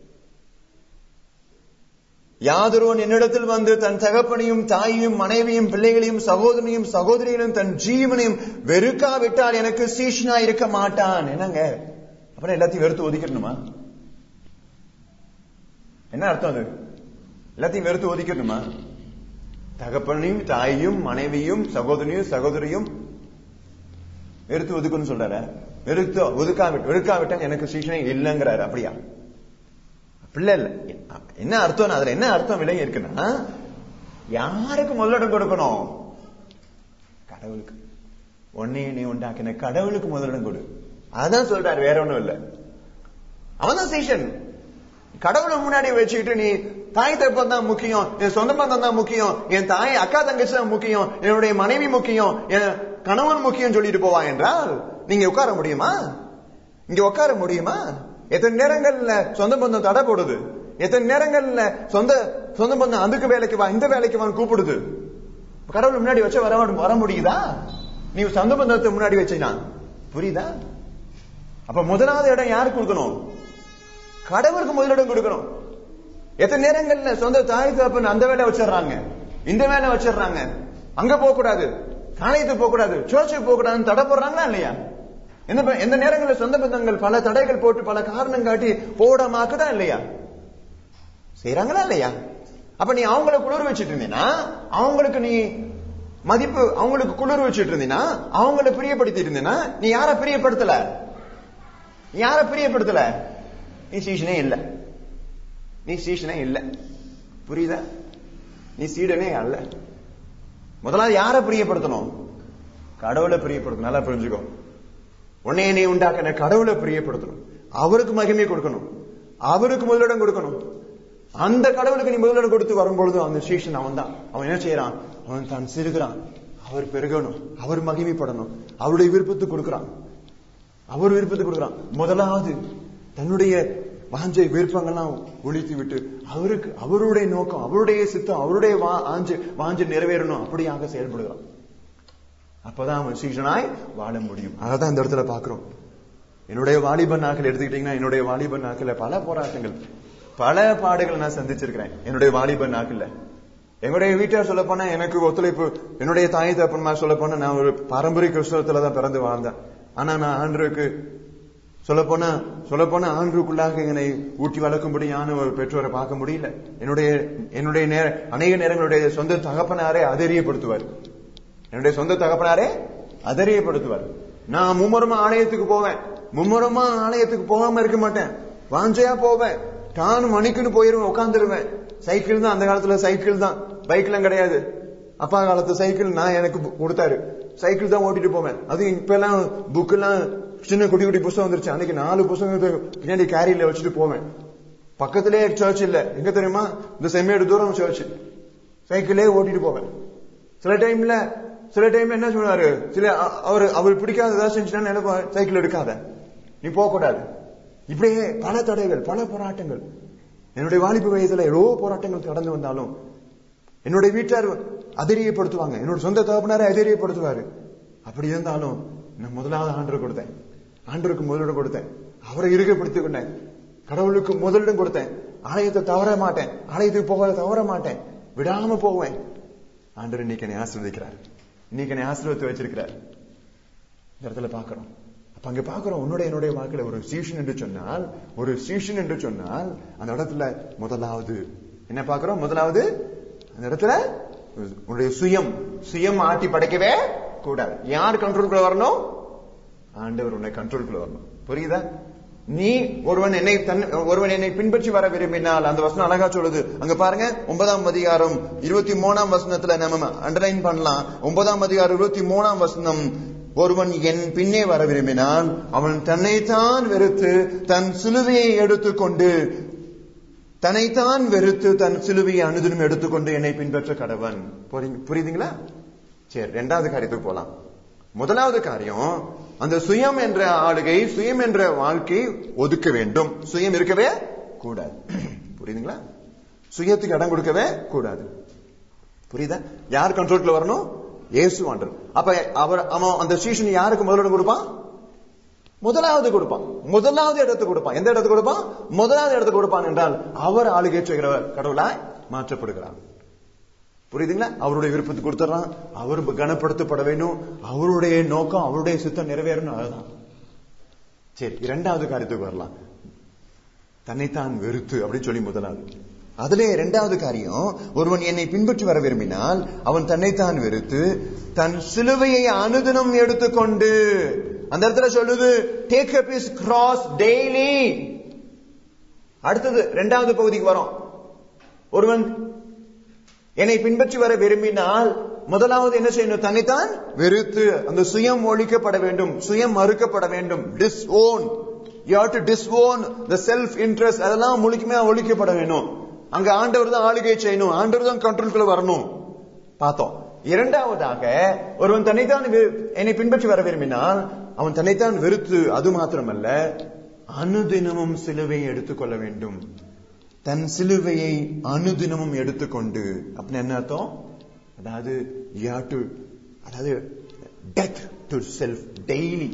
யாதொருவன் என்னிடத்தில் வந்து தன் தகப்பனையும் தாயையும் மனைவியும் பிள்ளைகளையும் சகோதரனையும் சகோதரிகளையும் தன் ஜீவனையும் வெறுக்காவிட்டால் எனக்கு சீஷனா இருக்க மாட்டான் என்னங்க அப்புறம் எல்லாத்தையும் வெறுத்து ஒதுக்கிடணுமா என்ன அர்த்தம் அது எல்லாத்தையும் வெறுத்து ஒதுக்கிடணுமா தகப்பனையும் தாயையும் மனைவியும் சகோதரியும் சகோதரியும் வெறுத்து ஒதுக்கணும்னு சொல்றாரு வெறுத்து ஒதுக்காவிட்டு வெறுக்காவிட்டால் எனக்கு சீஷனை இல்லைங்கிறாரு அப்படியா பிள்ளை இல்ல என்ன அர்த்தம் அதுல என்ன அர்த்தம் விலகி இருக்குன்னா யாருக்கு முதலிடம் கொடுக்கணும் கடவுளுக்கு உன்னை நீ உண்டாக்கின கடவுளுக்கு முதலிடம் கொடு அதான் சொல்றாரு வேற ஒண்ணும் இல்ல அவன் தான் சீஷன் கடவுளை முன்னாடி வச்சுக்கிட்டு நீ தாய் தப்பம் தான் முக்கியம் என் சொந்த பந்தம் தான் முக்கியம் என் தாய் அக்கா தங்கச்சி தான் முக்கியம் என்னுடைய மனைவி முக்கியம் என் கணவன் முக்கியம் சொல்லிட்டு போவா என்றால் நீங்க உட்கார முடியுமா இங்க உட்கார முடியுமா எத்தனை நேரங்கள்ல சொந்த பந்தம் தடை போடுது எத்தனை நேரங்கள்ல சொந்த சொந்த பந்தம் அதுக்கு வேலைக்கு வா இந்த வேலைக்கு வான்னு கூப்பிடுது கடவுள் முன்னாடி வச்ச வர வர முடியுதா நீ சொந்த பந்தத்தை முன்னாடி வச்சீனா புரியுதா அப்ப முதலாவது இடம் யாருக்கு கொடுக்கணும் கடவுளுக்கு முதலிடம் கொடுக்கணும் எத்தனை நேரங்கள்ல சொந்த தாய் தகப்பன் அந்த வேலை வச்சிடுறாங்க இந்த வேலை வச்சிடுறாங்க அங்க போக கூடாது காலையத்துக்கு போக கூடாது சர்ச்சுக்கு போக கூடாதுன்னு தடை போடுறாங்களா இல்லையா எந்த ப- எந்த நேரங்களில் சொந்த பந்தங்கள் பல தடைகள் போட்டு பல காரணம் காட்டி போடாமாக்குதா இல்லையா செய்யறாங்களா இல்லையா அப்ப நீ அவங்கள குளிர் வச்சிட்டு இருந்தீங்கன்னா அவங்களுக்கு நீ மதிப்பு அவங்களுக்கு குளிர் வச்சிட்டு இருந்தீங்கன்னா அவங்கள பிரியப்படுத்திட்டு இருந்தீங்கன்னா நீ யார பிரியப்படுத்தல நீ யார பிரியப்படுத்தல நீ சீஷனே இல்ல நீ சீஷனே இல்ல புரியுதா நீ சீடனே அல்ல முதலாவது யார பிரியப்படுத்தணும் கடவுளை பிரியப்படுத்தணும் நல்லா புரிஞ்சுக்கோ உன்னை நீ உண்டாக்கின கடவுளை பிரியப்படுத்தணும் அவருக்கு மகிமை கொடுக்கணும் அவருக்கு முதலிடம் கொடுக்கணும் அந்த கடவுளுக்கு நீ முதலிடம் கொடுத்து வரும்பொழுது அந்த சீஷன் அவன் தான் அவன் என்ன செய்யறான் அவன் தான் சிறுகிறான் அவர் பெருகணும் அவர் மகிமைப்படணும் அவருடைய விருப்பத்துக்கு கொடுக்கிறான் அவர் விருப்பத்துக்கு கொடுக்கிறான் முதலாவது தன்னுடைய வாஞ்சை விருப்பங்கள்லாம் ஒழித்து விட்டு அவருக்கு அவருடைய நோக்கம் அவருடைய சித்தம் அவருடைய வா- வாஞ்சை வாஞ்சை நிறைவேறணும் அப்படியாக செயல்படுகிறான் அப்பதான் அவன் சீசனாய் வாழ முடியும் அதான் இந்த இடத்துல பாக்குறோம் என்னுடைய வாலிப நாட்கள் எடுத்துக்கிட்டீங்கன்னா என்னுடைய வாலிப நாட்கள்ல பல போராட்டங்கள் பல பாடுகள் நான் சந்திச்சிருக்கிறேன் என்னுடைய வாலிப நாட்கள்ல எங்களுடைய வீட்டார் சொல்ல போனா எனக்கு ஒத்துழைப்பு என்னுடைய தாய் தப்பன்மார் சொல்ல போனா நான் ஒரு பாரம்பரிய கிறிஸ்தவத்துல தான் பிறந்து வாழ்ந்தேன் ஆனா நான் ஆண்டருக்கு சொல்ல போனா சொல்ல போனா ஆண்டுக்குள்ளாக என்னை ஊட்டி வளர்க்கும்படியான ஒரு பெற்றோரை பார்க்க முடியல என்னுடைய என்னுடைய நேர அநேக நேரங்களுடைய சொந்த தகப்பனாரே அதரியப்படுத்துவார் என்னுடைய சொந்த தகப்பனாரே அதரியப்படுத்துவார் நான் மும்முரமா ஆலயத்துக்கு போவேன் மும்முரமா ஆலயத்துக்கு போகாம இருக்க மாட்டேன் வாஞ்சையா போவேன் டானு மணிக்குன்னு போயிருவேன் உட்காந்துருவேன் சைக்கிள் தான் அந்த காலத்துல சைக்கிள் தான் பைக்லாம் கிடையாது அப்பா காலத்து சைக்கிள் நான் எனக்கு பு- கொடுத்தாரு சைக்கிள் தான் ஓட்டிட்டு போவேன் அது இப்ப எல்லாம் புக் எல்லாம் சின்ன குட்டி குட்டி புத்தகம் வந்துருச்சு அன்னைக்கு நாலு புத்தகத்தை பின்னாடி கேரியில வச்சுட்டு போவேன் பக்கத்திலே சர்ச் இல்ல எங்க தெரியுமா இந்த செம்மேடு தூரம் சர்ச் சைக்கிளே ஓட்டிட்டு போவேன் சில டைம்ல சில டைம்ல என்ன சொல்லுவாரு சில அ- அவர் அவர் பிடிக்காத ஏதாவது செஞ்சுட்டா நினைப்பா சைக்கிள் எடுக்காத நீ போக கூடாது இப்படியே பல தடைகள் பல போராட்டங்கள் என்னுடைய வாலிப வயதுல எவ்வளோ போராட்டங்கள் கடந்து வந்தாலும் என்னுடைய வீட்டார் அதிரியப்படுத்துவாங்க என்னோட சொந்த தகப்பனாரை அதிரியப்படுத்துவாரு அப்படி இருந்தாலும் நான் முதலாவது ஆண்டர் கொடுத்தேன் ஆண்டருக்கு முதலிடம் கொடுத்தேன் அவரை இறுகப்படுத்திக் கொண்டேன் கடவுளுக்கு முதலிடம் கொடுத்தேன் ஆலயத்தை தவற மாட்டேன் ஆலயத்துக்கு போக தவற மாட்டேன் விடாம போவேன் ஆண்டவர் இன்னைக்கு என்னை ஆசீர்வதிக்கிறார் இன்னைக்கு என்னை ஆசீர்வதித்து வச்சிருக்கிறார் இந்த இடத்துல பாக்குறோம் அப்ப அங்க பாக்குறோம் உன்னுடைய என்னுடைய வாழ்க்கையில ஒரு சீஷன் என்று சொன்னால் ஒரு சீஷன் என்று சொன்னால் அந்த இடத்துல முதலாவது என்ன பாக்குறோம் முதலாவது அந்த இடத்துல உன்னுடைய சுயம் சுயம் ஆட்டி படைக்கவே கூடாது யார் கண்ட்ரோலுக்குள்ள வரணும் ஆண்டவர் உன்னை கண்ட்ரோலுக்குள்ள வரணும் புரியுதா நீ ஒருவன் என்னை தன் ஒருவன் என்னை பின்பற்றி வர விரும்பினால் அந்த வசனம் அழகா சொல்லுது அங்க பாருங்க ஒன்பதாம் அதிகாரம் இருபத்தி மூணாம் வசனத்துல நம்ம அண்டர்லைன் பண்ணலாம் ஒன்பதாம் அதிகாரம் இருபத்தி மூணாம் வசனம் ஒருவன் என் பின்னே வர விரும்பினால் அவன் தன்னைத்தான் வெறுத்து தன் சிலுவையை எடுத்துக்கொண்டு தன்னைத்தான் வெறுத்து தன் சிலுவையை அனுதினம் எடுத்துக்கொண்டு என்னை பின்பற்ற கடவன் புரியுங்க- புரியுதுங்களா சரி ரெண்டாவது காரியத்துக்கு போலாம் முதலாவது காரியம் அந்த சுயம் என்ற ஆளுகை சுயம் என்ற வாழ்க்கை ஒதுக்க வேண்டும் சுயம் இருக்கவே கூடாது புரியுதுங்களா சுயத்துக்கு இடம் கொடுக்கவே கூடாது புரியுதா யார் கண்ட்ரோல்ல வரணும் இயேசு ஆண்டவர் அப்ப அவர் அவன் அந்த சீசன் யாருக்கு முதலிடம் கொடுப்பான் முதலாவது கொடுப்பான் முதலாவது இடத்துக்கு கொடுப்பான் எந்த இடத்துக்கு கொடுப்பான் முதலாவது இடத்துக்கு கொடுப்பான் என்றால் அவர் ஆளுகை செய்கிறவர் கடவுளாய் மாற்றப்படுகிறார் புரியுதுங்களா அவருடைய விருப்பத்துக்கு கொடுத்துறான் அவர் கனப்படுத்தப்பட வேண்டும் அவருடைய நோக்கம் அவருடைய சித்தம் நிறைவேறணும் அதுதான் சரி இரண்டாவது காரியத்துக்கு வரலாம் தன்னைத்தான் வெறுத்து அப்படின்னு சொல்லி முதலாவது அதிலே இரண்டாவது காரியம் ஒருவன் என்னை பின்பற்றி வர விரும்பினால் அவன் தன்னைத்தான் வெறுத்து தன் சிலுவையை அனுதினம் எடுத்துக்கொண்டு அந்த இடத்துல சொல்லுது take up his cross daily அடுத்தது இரண்டாவது பகுதிக்கு வரோம் ஒருவன் என்னை பின்பற்றி வர விரும்பினால் முதலாவது என்ன செய்யணும் தன்னைத்தான் வெறுத்து அந்த சுயம் ஒழிக்கப்பட வேண்டும் சுயம் மறுக்கப்பட வேண்டும் disown you have to disown the self interest அதெல்லாம் முழுக்குமே ஒழிக்கப்பட வேணும் அங்க ஆண்டவர் தான் ஆளுகை செய்யணும் ஆண்டவர் தான் கண்ட்ரோல்குள்ள வரணும் பார்த்தோம் இரண்டாவதாக ஒருவன் தன்னைத்தான் வெ- என்னை பின்பற்றி வர விரும்பினால் அவன் தன்னைத்தான் வெறுத்து அது மாத்திரமல்ல அனுதினமும் சிலுவையை எடுத்துக்கொள்ள வேண்டும் தன் சிலுவையை அனுதினமும் எடுத்துக்கொண்டு அப்படின்னு என்ன அர்த்தம் அதாவது you have to அதாவது டெத் டு செல்ஃப் டெய்லி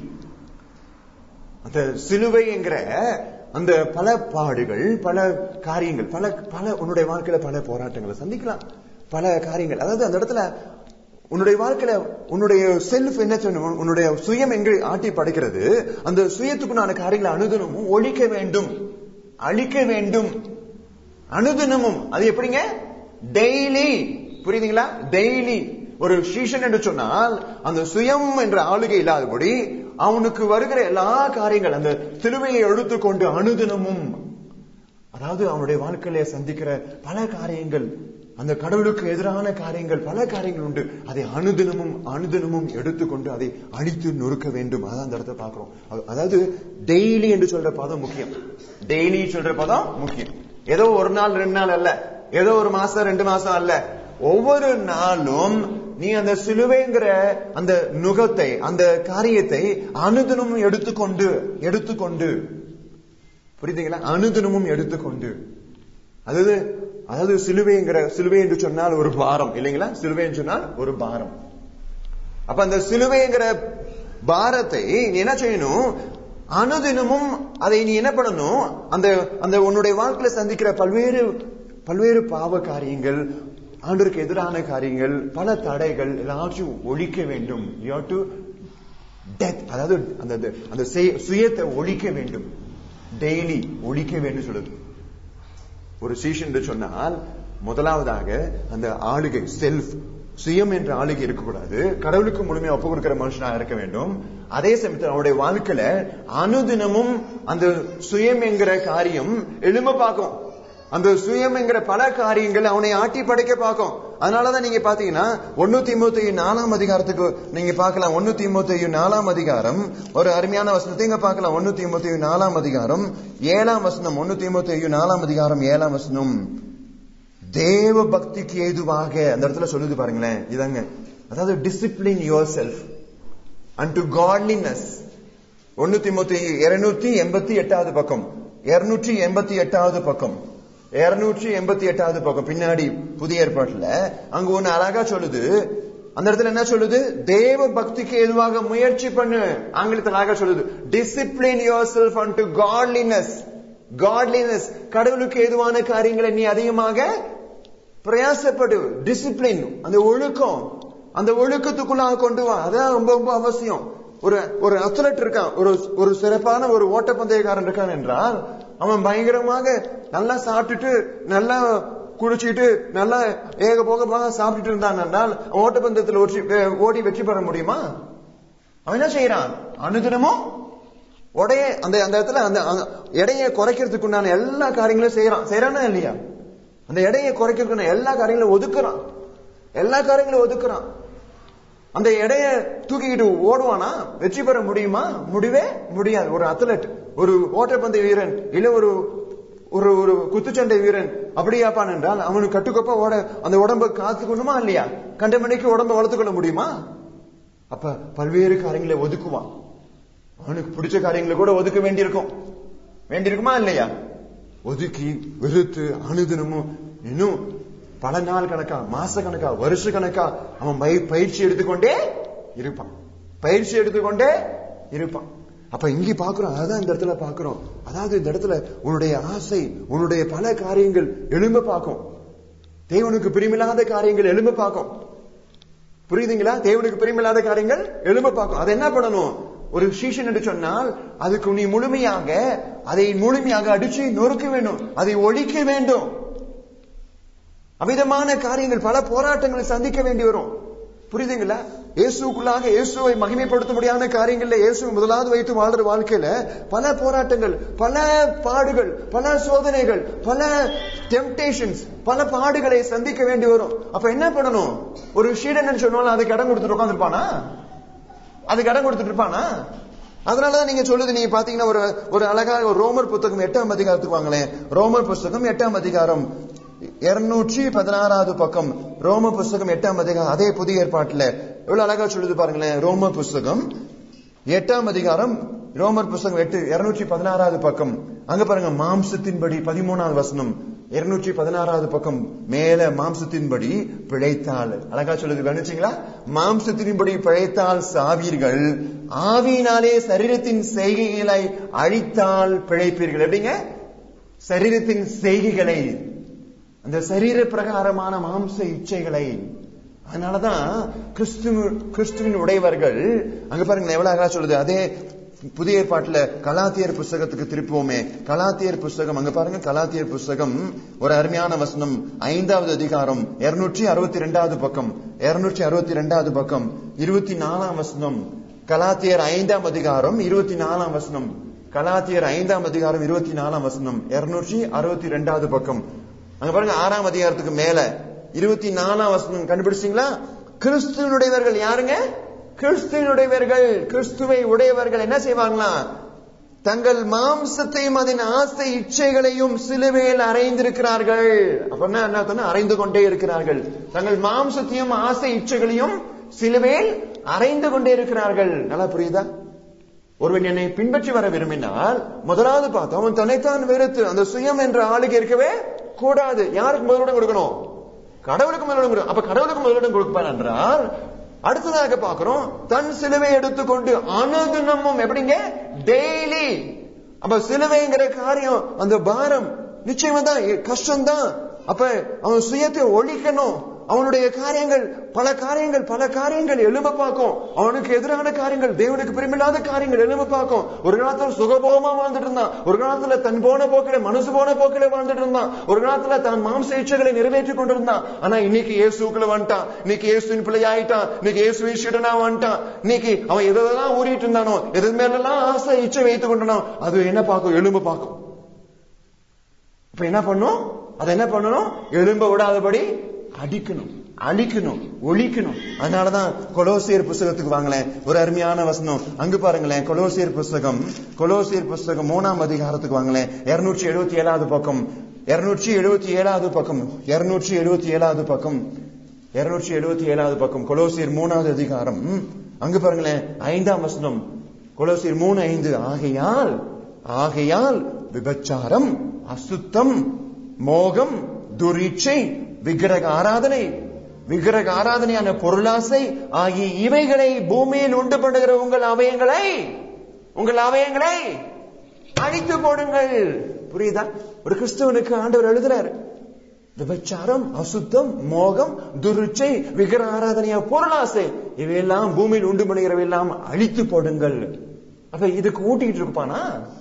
அந்த சிலுவைங்கிற அந்த பல பாடுகள் பல காரியங்கள் பல பல உன்னுடைய வாழ்க்கையில பல போராட்டங்களை சந்திக்கலாம் பல காரியங்கள் அதாவது அந்த இடத்துல உன்னுடைய வாழ்க்கையில உன்னுடைய செல்ஃப் என்ன சொல்லணும் உன்னுடைய சுயம் எங்க ஆட்டி படைக்கிறது அந்த சுயத்துக்குண்டான காரியங்களை அனுதினமும் ஒழிக்க வேண்டும் அழிக்க வேண்டும் அனுதினமும் அது எப்படிங்க டெய்லி புரியுதுங்களா டெய்லி ஒரு சீஷன் என்று சொன்னால் அந்த சுயம் என்ற ஆளுகை இல்லாதபடி அவனுக்கு வருகிற எல்லா காரியங்கள் அந்த சிலுவையை எடுத்துக்கொண்டு அனுதினமும் அதாவது அவனுடைய வாழ்க்கையில சந்திக்கிற பல காரியங்கள் அந்த கடவுளுக்கு எதிரான காரியங்கள் பல காரியங்கள் உண்டு அதை அனுதினமும் அனுதினமும் எடுத்துக்கொண்டு அதை அழித்து நொறுக்க வேண்டும் அதான் அந்த இடத்தை பார்க்கிறோம் அது- அதாவது டெய்லி என்று சொல்ற பதம் முக்கியம் டெய்லி சொல்ற பதம் முக்கியம் ஏதோ ஒரு நாள் ரெண்டு நாள் அல்ல ஏதோ ஒரு மாசம் ரெண்டு மாசம் அல்ல ஒவ்வொரு நாளும் நீ அந்த சிலுவைங்கிற அந்த நுகத்தை அந்த காரியத்தை அனுதினமும் எடுத்துக்கொண்டு எடுத்துக்கொண்டு புரியுதுங்களா அனுதினமும் எடுத்துக்கொண்டு அதாவது அதாவது சிலுவைங்கிற சிலுவை என்று சொன்னால் ஒரு பாரம் இல்லைங்களா சிலுவை என்று சொன்னால் ஒரு பாரம் அப்ப அந்த சிலுவைங்கிற பாரத்தை நீ என்ன செய்யணும் அனுதினமும் அதை நீ என்ன பண்ணணும் அந்த அந்த உன்னுடைய வாழ்க்கையில சந்திக்கிற பல்வேறு பல்வேறு பாவ காரியங்கள் ஆண்டவருக்கு எதிரான காரியங்கள் பல தடைகள் எல்லாத்தையும் ஒழிக்க வேண்டும் யூ டு டெத் அதாவது அந்த அந்த- அந்த செய- சுயத்தை ஒழிக்க வேண்டும் டெய்லி ஒழிக்க வேண்டும் சொல்லுது ஒரு சீஷன் என்று சொன்னால் முதலாவதாக அந்த ஆளுகை செல்ஃப் சுயம் என்ற ஆளுகை இருக்கக்கூடாது கடவுளுக்கு முழுமையா ஒப்பு கொடுக்கிற மனுஷனா இருக்க வேண்டும் அதே சமயத்தில் அவனுடைய வாழ்க்கையில அனுதினமும் அந்த சுயம் என்கிற காரியம் எழும்ப பார்க்கும் அந்த சுயம் என்கிற பல காரியங்கள் அவனை ஆட்டி படைக்க பார்க்கும் அதனாலதான் நீங்க பாத்தீங்கன்னா ஒன்னு தீமூத்தி நாலாம் அதிகாரத்துக்கு நீங்க பார்க்கலாம் ஒன்னு தீமூத்தி நாலாம் அதிகாரம் ஒரு அருமையான வசனத்தை இங்க பார்க்கலாம் ஒன்னு தீமூத்தி நாலாம் அதிகாரம் ஏழாம் வசனம் ஒன்னு தீமூத்தி நாலாம் அதிகாரம் ஏழாம் வசனம் தேவ பக்திக்கு ஏதுவாக அந்த இடத்துல சொல்லுது பாருங்களேன் இதாங்க அதாவது discipline yourself and to godliness ஒன்னு தீமூத்தி இருநூத்தி எண்பத்தி எட்டாவது பக்கம் இருநூற்றி எண்பத்தி எட்டாவது பக்கம் இருநூற்றி எண்பத்தி எட்டாவது பக்கம் பின்னாடி புதிய ஏற்பாட்டுல அங்க ஒண்ணு அழகா சொல்லுது அந்த இடத்துல என்ன சொல்லுது தேவ பக்திக்கு எதுவாக முயற்சி பண்ணு ஆங்கிலத்தில் அழகா சொல்லுது discipline yourself and to godliness godliness கடவுளுக்கு ஏதுவான காரியங்களை நீ அதிகமாக பிரயாசப்படு டிசிப்ளின் அந்த ஒழுக்கம் அந்த ஒழுக்கத்துக்குள்ளாக கொண்டு வா அதான் ரொம்ப ரொம்ப அவசியம் ஒரு ஒரு அத்லட் இருக்கான் ஒரு ஒரு சிறப்பான ஒரு ஓட்டப்பந்தயக்காரன் இருக்கான் என்றால் அவன் பயங்கரமாக நல்லா சாப்பிட்டுட்டு நல்லா குடிச்சிட்டு நல்லா ஏக போகமாக சாப்பிட்டுட்டு இருந்தான் என்றால் அவன் ஓட்டப்பந்தயத்தில் வெற்றி வே- ஓடி வெற்றி பெற முடியுமா அவன் என்ன செய்யறான் அனுதினமும் உடைய அந்த அந்த இடத்துல அந்த அந்த எடையை குறைக்கிறதுக்கு உண்டான எல்லா காரியங்களும் செய்யறான் செய்யறானா இல்லையா அந்த எடையை குறைக்கிறதுக்கு எல்லா காரியங்களும் ஒதுக்குறான் எல்லா காரியங்களும் ஒதுக்குறான் அந்த எடைய தூக்கிக்கிட்டு ஓடுவானா வெற்றி பெற முடியுமா முடிவே முடியாது ஒரு அத்லட் ஒரு ஓட்டப்பந்தய வீரன் இல்ல ஒரு ஒரு ஒரு குத்துச்சண்டை வீரன் அப்படியாப்பான் என்றால் அவனுக்கு கட்டுக்கோப்பா ஓட அந்த உடம்பை காத்துக்கணுமா இல்லையா கண்ட மணிக்கு உடம்பை வளர்த்துக்கொள்ள முடியுமா அப்ப பல்வேறு காரியங்களை ஒதுக்குவான் அவனுக்கு பிடிச்ச காரியங்களை கூட ஒதுக்க வேண்டியிருக்கும் வேண்டியிருக்குமா இல்லையா ஒதுக்கி வெறுத்து அனுதினமும் இன்னும் பல நாள் கணக்கா மாச கணக்கா வருஷ கணக்கா அவன் பய- பயிற்சி எடுத்துக்கொண்டே இருப்பான் பயிற்சி எடுத்துக்கொண்டே இருப்பான் அப்ப இங்க பாக்குறோம் அதான் இந்த இடத்துல பாக்குறோம் அதாவது இந்த இடத்துல உன்னுடைய ஆசை உன்னுடைய பல காரியங்கள் எழும்ப பார்க்கும் தேவனுக்கு பிரியமில்லாத காரியங்கள் எழும்ப பார்க்கும் புரியுதுங்களா தேவனுக்கு பிரியமில்லாத காரியங்கள் எழும்ப பார்க்கும் அதை என்ன பண்ணணும் ஒரு சீஷன் என்று சொன்னால் அதுக்கு நீ முழுமையாக அதை முழுமையாக அடிச்சு நொறுக்க வேண்டும் அதை ஒழிக்க வேண்டும் அமிதமான காரியங்கள் பல போராட்டங்களை சந்திக்க வேண்டி வரும் புரியுதுங்களா இயேசுக்குள்ளாக இயேசுவை மகிமைப்படுத்த முடியாத காரியங்கள்ல இயேசு முதலாவது வைத்து வாழ்ற வாழ்க்கையில பல போராட்டங்கள் பல பாடுகள் பல சோதனைகள் பல டெம்டேஷன்ஸ் பல பாடுகளை சந்திக்க வேண்டி வரும் அப்ப என்ன பண்ணணும் ஒரு ஷீடன் சொன்னாலும் அதுக்கு இடம் கொடுத்துட்டு உட்காந்துருப்பானா அதுக்கு இடம் கொடுத்துட்டு இருப்பானா அதனாலதான் நீங்க சொல்லுது நீங்க பாத்தீங்கன்னா ஒரு ஒரு அழகா ஒரு ரோமர் புத்தகம் எட்டாம் அதிகாரத்துக்கு வாங்களேன் ரோமர் புஸ்தகம் எட்டாம் அதிகாரம் இருநூற்றி பதினாறாவது பக்கம் ரோம புஸ்தகம் எட்டாம் அதிகாரம் அதே புதிய ஏற்பாட்டுல எவ்வளவு அழகா சொல்லுது பாருங்களேன் ரோம புஸ்தகம் எட்டாம் அதிகாரம் ரோமர் புஸ்தகம் எட்டு இருநூற்றி பதினாறாவது பக்கம் அங்க பாருங்க மாம்சத்தின்படி பதிமூணாவது வசனம் இருநூற்றி பதினாறாவது பக்கம் மேல மாம்சத்தின்படி பிழைத்தால் அழகா சொல்லுது கவனிச்சீங்களா மாம்சத்தின்படி பிழைத்தால் சாவீர்கள் ஆவியினாலே சரீரத்தின் செய்கைகளை அழித்தால் பிழைப்பீர்கள் எப்படிங்க சரீரத்தின் செய்கைகளை அந்த சரீர பிரகாரமான மாம்ச இச்சைகளை அதனாலதான் கிறிஸ்துவ கிறிஸ்துவின் உடையவர்கள் அங்க பாருங்க எவ்வளவு அழகா சொல்லுது அதே புதிய ஏற்பாட்டுல கலாத்தியர் புஸ்தகத்துக்கு திருப்புவோமே கலாத்தியர் புஸ்தகம் அங்க பாருங்க கலாத்தியர் புஸ்தகம் ஒரு அருமையான வசனம் ஐந்தாவது அதிகாரம் இருநூற்றி அறுபத்தி ரெண்டாவது பக்கம் இருநூற்றி அறுபத்தி ரெண்டாவது பக்கம் இருபத்தி நாலாம் வசனம் கலாத்தியர் ஐந்தாம் அதிகாரம் இருபத்தி நாலாம் வசனம் கலாத்தியர் ஐந்தாம் அதிகாரம் இருபத்தி நாலாம் வசனம் இருநூற்றி அறுபத்தி ரெண்டாவது பக்கம் அங்க பாருங்க ஆறாம் அதிகாரத்துக்கு மேல இருபத்தி நாலாம் வசனம் கண்டுபிடிச்சீங்களா கிறிஸ்துவனுடையவர்கள் யாருங்க கிறிஸ்துவனுடையவர்கள் கிறிஸ்துவை உடையவர்கள் என்ன செய்வாங்களா தங்கள் மாம்சத்தையும் அதன் ஆசை இச்சைகளையும் சிலுவையில் அறைந்திருக்கிறார்கள் அப்படின்னா என்ன அர்த்தம்னா அறைந்து கொண்டே இருக்கிறார்கள் தங்கள் மாம்சத்தையும் ஆசை இச்சைகளையும் சிலுவையில் அறைந்து கொண்டே இருக்கிறார்கள் நல்லா புரியுதா ஒருவன் என்னை பின்பற்றி வர விரும்பினால் முதலாவது பார்த்தோம் அவன் தன்னைத்தான் வெறுத்து அந்த சுயம் என்ற ஆளுக்கு இருக்கவே கூடாது யாருக்கு முதலிடம் கொடுக்கணும் கடவுளுக்கு முதலிடம் கொடுக்கணும் அப்ப கடவுளுக்கு முதலிடம் கொடுப்பார் என்றால் அடுத்ததாக பார்க்கிறோம் தன் சிலுவை எடுத்துக்கொண்டு அனுதினமும் எப்படிங்க டெய்லி அப்ப சிலுவைங்கிற காரியம் அந்த பாரம் நிச்சயமா தான் கஷ்டம் தான் அப்ப அவன் சுயத்தை ஒழிக்கணும் அவனுடைய காரியங்கள் பல காரியங்கள் பல காரியங்கள் எழும்ப பார்க்கும் அவனுக்கு எதிரான காரியங்கள் தேவனுக்கு பிரிமில்லாத காரியங்கள் எழும்ப பார்க்கும் ஒரு காலத்துல சுகபோகமா வாழ்ந்துட்டு இருந்தான் ஒரு காலத்துல தன் போன போக்கில மனசு போன போக்கில வாழ்ந்துட்டு இருந்தான் ஒரு காலத்துல தன் மாம்ச இச்சைகளை நிறைவேற்றி கொண்டிருந்தான் ஆனா இன்னைக்கு இயேசுக்குள்ள வந்துட்டான் இன்னைக்கு இயேசுவின் பிள்ளை ஆயிட்டான் இன்னைக்கு இயேசுவின் சீடனா வந்துட்டான் இன்னைக்கு அவன் எதெல்லாம் ஊறிட்டு இருந்தானோ எது மேலாம் ஆசை இச்சை வைத்துக் கொண்டானோ அது என்ன பார்க்கும் எலும்பு பார்க்கும் இப்ப என்ன பண்ணும் அதை என்ன பண்ணணும் எலும்ப விடாதபடி அடிக்கணும் அழிக்கணும் ஒழிக்கணும் அதனாலதான் கொலோசியர் புஸ்தகத்துக்கு வாங்களேன் ஒரு அருமையான வசனம் அங்கு பாருங்களேன் கொலோசியர் புஸ்தகம் கொலோசியர் புஸ்தகம் மூணாம் அதிகாரத்துக்கு வாங்களேன் இருநூற்றி எழுபத்தி ஏழாவது பக்கம் இருநூற்றி எழுபத்தி ஏழாவது பக்கம் இருநூற்றி எழுபத்தி ஏழாவது பக்கம் இருநூற்றி எழுபத்தி ஏழாவது பக்கம் கொலோசியர் மூணாவது அதிகாரம் அங்கு பாருங்களேன் ஐந்தாம் வசனம் கொலோசியர் மூணு ஐந்து ஆகையால் ஆகையால் விபச்சாரம் அசுத்தம் மோகம் துரீட்சை விக்கிரக ஆராதனை விக்கிரக ஆராதனையான பொருளாசை ஆகிய இவைகளை பூமியில் உண்டு பண்ணுகிற உங்கள் அவயங்களை உங்கள் அவயங்களை அழித்து போடுங்கள் புரியுதா ஒரு கிறிஸ்தவனுக்கு ஆண்டவர் எழுதுறாரு விபச்சாரம் அசுத்தம் மோகம் துருச்சை விக்கிர ஆராதனையா பொருளாசை இவையெல்லாம் பூமியில் உண்டு பண்ணுகிறவையெல்லாம் அழித்து போடுங்கள் அப்ப இதுக்கு ஊட்டிட்டு இருப்பானா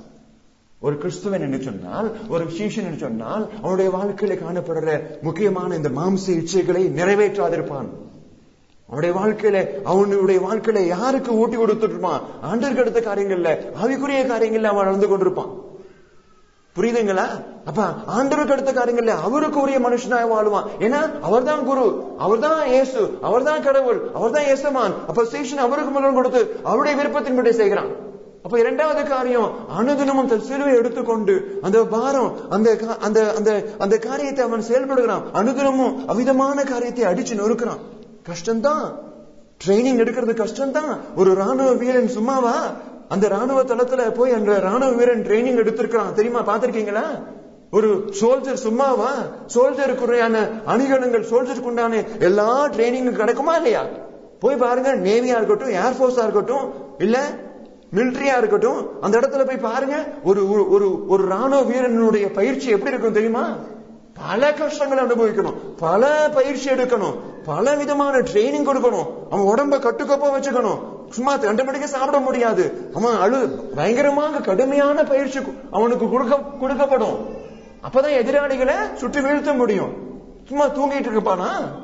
ஒரு கிறிஸ்துவன் என்று சொன்னால் ஒரு சீஷன் என்று சொன்னால் அவனுடைய வாழ்க்கையில காணப்படுற முக்கியமான இந்த மாம்ச இச்சைகளை நிறைவேற்றாதிருப்பான் அவனுடைய வாழ்க்கையில அவனுடைய வாழ்க்கையில யாருக்கு ஊட்டி கொடுத்துட்டு இருப்பான் ஆண்டருக்கு அடுத்த காரியங்கள்ல ஆவிக்குரிய காரியங்கள்ல அவன் நடந்து கொண்டிருப்பான் புரியுதுங்களா அப்ப ஆண்டருக்கு அடுத்த காரியங்கள்ல அவருக்கு உரிய மனுஷனாய் வாழ்வான் ஏன்னா அவர்தான் குரு அவர்தான் இயேசு அவர்தான் கடவுள் அவர்தான் இயேசமான் அப்ப சீஷன் அவருக்கு முதல் கொடுத்து அவருடைய விருப்பத்தின்படி செய்கிறான் அப்ப இரண்டாவது காரியம் அனுதினமும் தன் சிலுவை எடுத்துக்கொண்டு அந்த பாரம் அந்த அந்த அந்த அந்த காரியத்தை அவன் செயல்படுகிறான் அனுதினமும் அவிதமான காரியத்தை அடிச்சு நொறுக்கிறான் கஷ்டம்தான் ட்ரைனிங் எடுக்கிறது கஷ்டம்தான் ஒரு ராணுவ வீரன் சும்மாவா அந்த ராணுவ தளத்துல போய் அந்த ராணுவ வீரன் ட்ரைனிங் எடுத்திருக்கிறான் தெரியுமா பாத்திருக்கீங்களா ஒரு சோல்ஜர் சும்மாவா சோல்ஜருக்குறையான அணிகலங்கள் சோல்ஜருக்கு உண்டான எல்லா ட்ரைனிங்கும் கிடைக்குமா இல்லையா போய் பாருங்க நேவியா இருக்கட்டும் ஏர்போர்ஸா இருக்கட்டும் இல்ல மிலிட்டரியா இருக்கட்டும் அந்த இடத்துல போய் பாருங்க ஒரு ஒரு ஒரு ராணுவ வீரனுடைய பயிற்சி எப்படி இருக்கும் தெரியுமா பல கஷ்டங்களை அனுபவிக்கணும் பல பயிற்சி எடுக்கணும் பல விதமான ட்ரைனிங் கொடுக்கணும் அவன் உடம்ப கட்டுக்கோப்பா வச்சுக்கணும் சும்மா ரெண்டு மணிக்கு சாப்பிட முடியாது அவன் அழு பயங்கரமாக கடுமையான பயிற்சி அவனுக்கு கொடுக்க கொடுக்கப்படும் அப்பதான் எதிராளிகளை சுற்றி வீழ்த்த முடியும் சும்மா தூங்கிட்டு இருப்பானா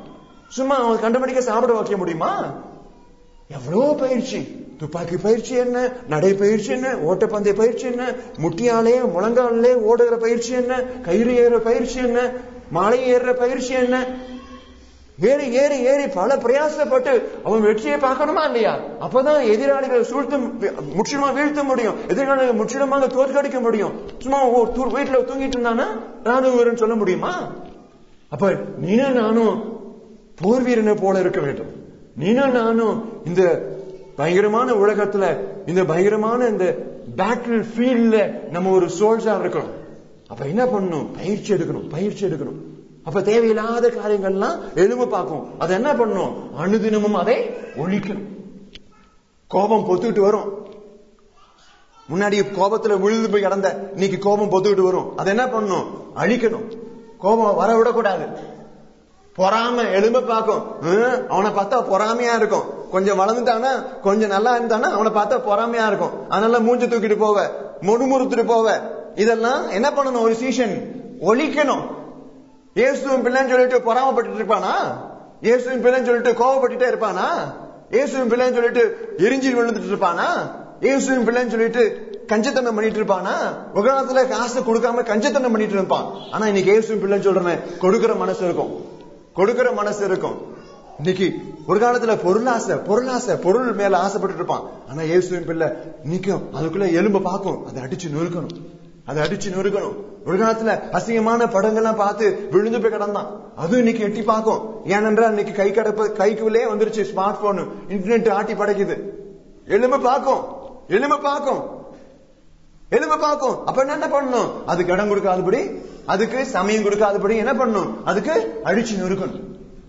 சும்மா அவன் கண்டுபிடிக்க சாப்பிட வைக்க முடியுமா எவ்வளவு பயிற்சி துப்பாக்கி பயிற்சி என்ன நடை பயிற்சி என்ன ஓட்டப்பந்தய பயிற்சி என்ன முட்டியாலே முழங்காலே ஓடுகிற பயிற்சி என்ன கயிறு ஏறுற பயிற்சி என்ன மலை ஏறுற பயிற்சி என்ன ஏறி ஏறி ஏறி பல பிரயாசப்பட்டு அவன் வெற்றியை பார்க்கணுமா இல்லையா அப்பதான் எதிராளிகளை சூழ்த்து முற்றிலுமா வீழ்த்த முடியும் எதிராளிகளை முற்றிலுமாக தோற்கடிக்க முடியும் சும்மா ஒரு தூ- வீட்டுல தூங்கிட்டு இருந்தானா ராணுவ வீரன் சொல்ல முடியுமா அப்ப நீனும் நானும் போர் வீரனை போல இருக்க வேண்டும் நீனும் நானும் இந்த பயங்கரமான உலகத்துல இந்த பயங்கரமான இந்த பேட்டில் ஃபீல்ட்ல நம்ம ஒரு சோல்ஜா இருக்கணும் அப்ப என்ன பண்ணணும் பயிற்சி எடுக்கணும் பயிற்சி எடுக்கணும் அப்ப தேவையில்லாத காரியங்கள்லாம் எழும பார்க்கும் அதை என்ன பண்ணணும் அனுதினமும் அதை ஒழிக்கணும் கோபம் பொத்துக்கிட்டு வரும் முன்னாடி கோபத்துல விழுந்து போய் கிடந்த இன்னைக்கு கோபம் பொத்துக்கிட்டு வரும் அதை என்ன பண்ணணும் அழிக்கணும் கோபம் வர விடக்கூடாது பொறாம எலும்ப பார்க்கும் ஹம், அவனை பார்த்தா பொறாமையா இருக்கும் கொஞ்சம் வளர்ந்துட்டானா கொஞ்சம் நல்லா இருந்தானா அவனை பார்த்தா பொறாமையா இருக்கும் அதனால மூஞ்சி தூக்கிட்டு போவ முடுமுறுத்துட்டு போவ இதெல்லாம் என்ன பண்ணணும் ஒரு சீசன் ஒழிக்கணும் இயேசுவின் பிள்ளைன்னு சொல்லிட்டு பொறாமப்பட்டு இருப்பானா இயேசுவின் பிள்ளைன்னு சொல்லிட்டு கோவப்பட்டுட்டே இருப்பானா இயேசுவின் பிள்ளைன்னு சொல்லிட்டு எரிஞ்சி விழுந்துட்டு இருப்பானா இயேசுவின் பிள்ளைன்னு சொல்லிட்டு கஞ்சத்தனம் பண்ணிட்டு இருப்பானா ஒரு காலத்துல காசு கொடுக்காம கஞ்சத்தனம் பண்ணிட்டு இருப்பான் ஆனா இன்னைக்கு இயேசுவின் பிள்ளைன்னு சொல்றேன் கொடுக்கிற மனசு இருக்கும் கொடுக்கிற மனசு இருக்கும் இன்னைக்கு ஒரு காலத்துல பொருளாசை பொருளாசை பொருள் மேல ஆசைப்பட்டு இருப்பான் ஆனா இயேசுவின் பிள்ளை நிக்கும் அதுக்குள்ள எலும்பு பார்க்கும் அதை அடிச்சு நொறுக்கணும் அதை அடிச்சு நொறுக்கணும் ஒரு காலத்துல அசிங்கமான படங்கள்லாம் பார்த்து விழுந்து போய் கிடந்தான் அதுவும் இன்னைக்கு எட்டி பார்க்கும் ஏனென்றால் இன்னைக்கு கை கடப்ப கைக்குள்ளே வந்துருச்சு ஸ்மார்ட் போன் இன்டர்நெட் ஆட்டி படைக்குது எலும்பு பார்க்கும் எலும்பு பார்க்கும் எலும்பு பார்க்கும் அப்ப என்ன பண்ணணும் அதுக்கு இடம் கொடுக்காதபடி அதுக்கு சமயம் கொடுக்காதபடி என்ன பண்ணணும் அதுக்கு அடிச்சு நொறுக்கணும்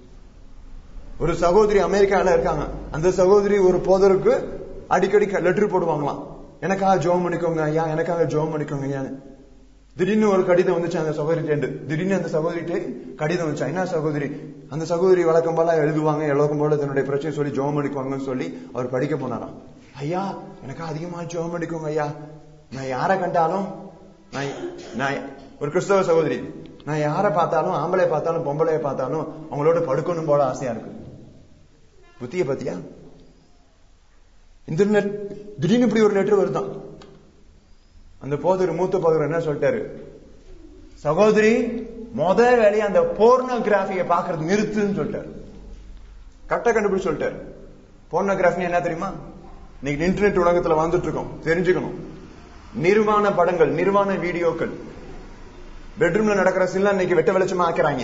ஒரு சகோதரி அமெரிக்கால இருக்காங்க அந்த சகோதரி ஒரு போதருக்கு அடிக்கடி லெட்டர் போடுவாங்களாம் எனக்காக ஜோம் பண்ணிக்கோங்க ஐயா எனக்காக ஜோம் பண்ணிக்கோங்க ஐயான்னு திடீர்னு ஒரு கடிதம் வந்துச்சு அந்த சகோதரிட்டேண்டு திடீர்னு அந்த சகோதரிட்டு கடிதம் வந்துச்சு என்ன சகோதரி அந்த சகோதரி வழக்கம் போல எழுதுவாங்க வழக்கம் போல தன்னுடைய பிரச்சனை சொல்லி ஜோம் பண்ணிக்குவாங்கன்னு சொல்லி அவர் படிக்க போனாராம் ஐயா எனக்கு அதிகமா ஜோம் பண்ணிக்கோங்க ஐயா நான் யாரை கண்டாலும் நான் நான் ஒரு கிறிஸ்தவ சகோதரி நான் யாரை பார்த்தாலும் ஆம்பளை பார்த்தாலும் பொம்பளைய பார்த்தாலும் அவங்களோட படுக்கணும் போல ஆசையா இருக்கு புத்திய பத்தியா இன்டர்நெட் திடீர்னு இப்படி ஒரு லெட்டர் வருதான் அந்த போதர் மூத்த போதர் என்ன சொல்லிட்டாரு சகோதரி முத வேலையை அந்த போர்னோகிராஃபியை பாக்குறது நிறுத்துன்னு சொல்லிட்டாரு கரெக்டா கண்டுபிடிச்சு சொல்லிட்டாரு போர்னோகிராஃபி என்ன தெரியுமா இன்னைக்கு இன்டர்நெட் உலகத்துல வந்துட்டு இருக்கோம் தெரிஞ்சுக்கணும் நிர்வாண படங்கள் நிர்வாண வீடியோக்கள் பெட்ரூம்ல நடக்கிற சில்ல இன்னைக்கு வெட்ட வெளிச்சமா ஆக்குறாங்க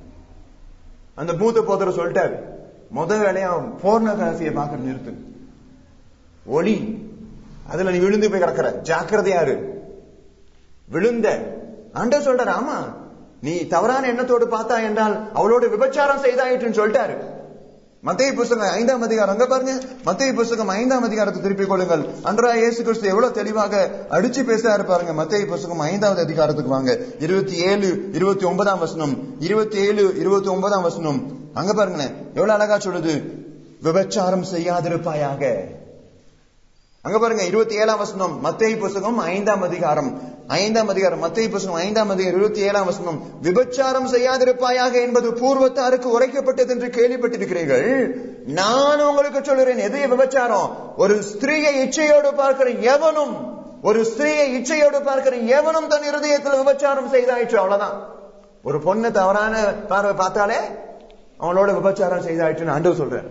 அந்த மூத்த போதர் சொல்லிட்டாரு முத வேலையா போர்னோகிராஃபியை பாக்குறது நிறுத்து ஒளி அதுல நீ விழுந்து போய் கிடக்குற ஜாக்கிரதையா இரு விழுந்த ஆண்ட சொல்றாரு ஆமா நீ தவறான எண்ணத்தோடு பார்த்தா என்றால் அவளோட விபச்சாரம் செய்தாயிட்டுன்னு சொல்லிட்டாரு மத்திய புஸ்தகம் ஐந்தாம் அதிகாரம் அங்க பாருங்க மத்திய புஸ்தகம் ஐந்தாம் அதிகாரத்தை திருப்பிக் கொள்ளுங்கள் அன்றா இயேசு கிறிஸ்து எவ்வளவு தெளிவாக அடிச்சு பேசுறாரு பாருங்க மத்திய புஸ்தகம் ஐந்தாவது அதிகாரத்துக்கு வாங்க இருபத்தி ஏழு இருபத்தி ஒன்பதாம் வசனம் இருபத்தி ஏழு இருபத்தி ஒன்பதாம் வசனம் அங்க பாருங்களேன் எவ்வளவு அழகா சொல்லுது விபச்சாரம் செய்யாதிருப்பாயாக அங்க பாருங்க இருபத்தி ஏழாம் வசனம் மத்திய புஸ்தகம் ஐந்தாம் அதிகாரம் ஐந்தாம் அதிகாரம் மத்திய புஸ்தகம் ஐந்தாம் அதிகாரம் இருபத்தி ஏழாம் வசனம் விபச்சாரம் செய்யாதிருப்பாயாக என்பது பூர்வத்தாருக்கு உரைக்கப்பட்டது என்று கேள்விப்பட்டிருக்கிறீர்கள் நான் உங்களுக்கு சொல்லுறேன் எது விபச்சாரம் ஒரு ஸ்திரீயை இச்சையோடு பார்க்கிற எவனும் ஒரு ஸ்திரீயை இச்சையோடு பார்க்கிற எவனும் தன் இருதயத்தில் விபச்சாரம் செய்தாயிற்று அவ்வளவுதான் ஒரு பொண்ணு தவறான பார்வை பார்த்தாலே அவளோட விபச்சாரம் செய்தாயிற்றுன்னு ஆண்டவர் சொல்றேன்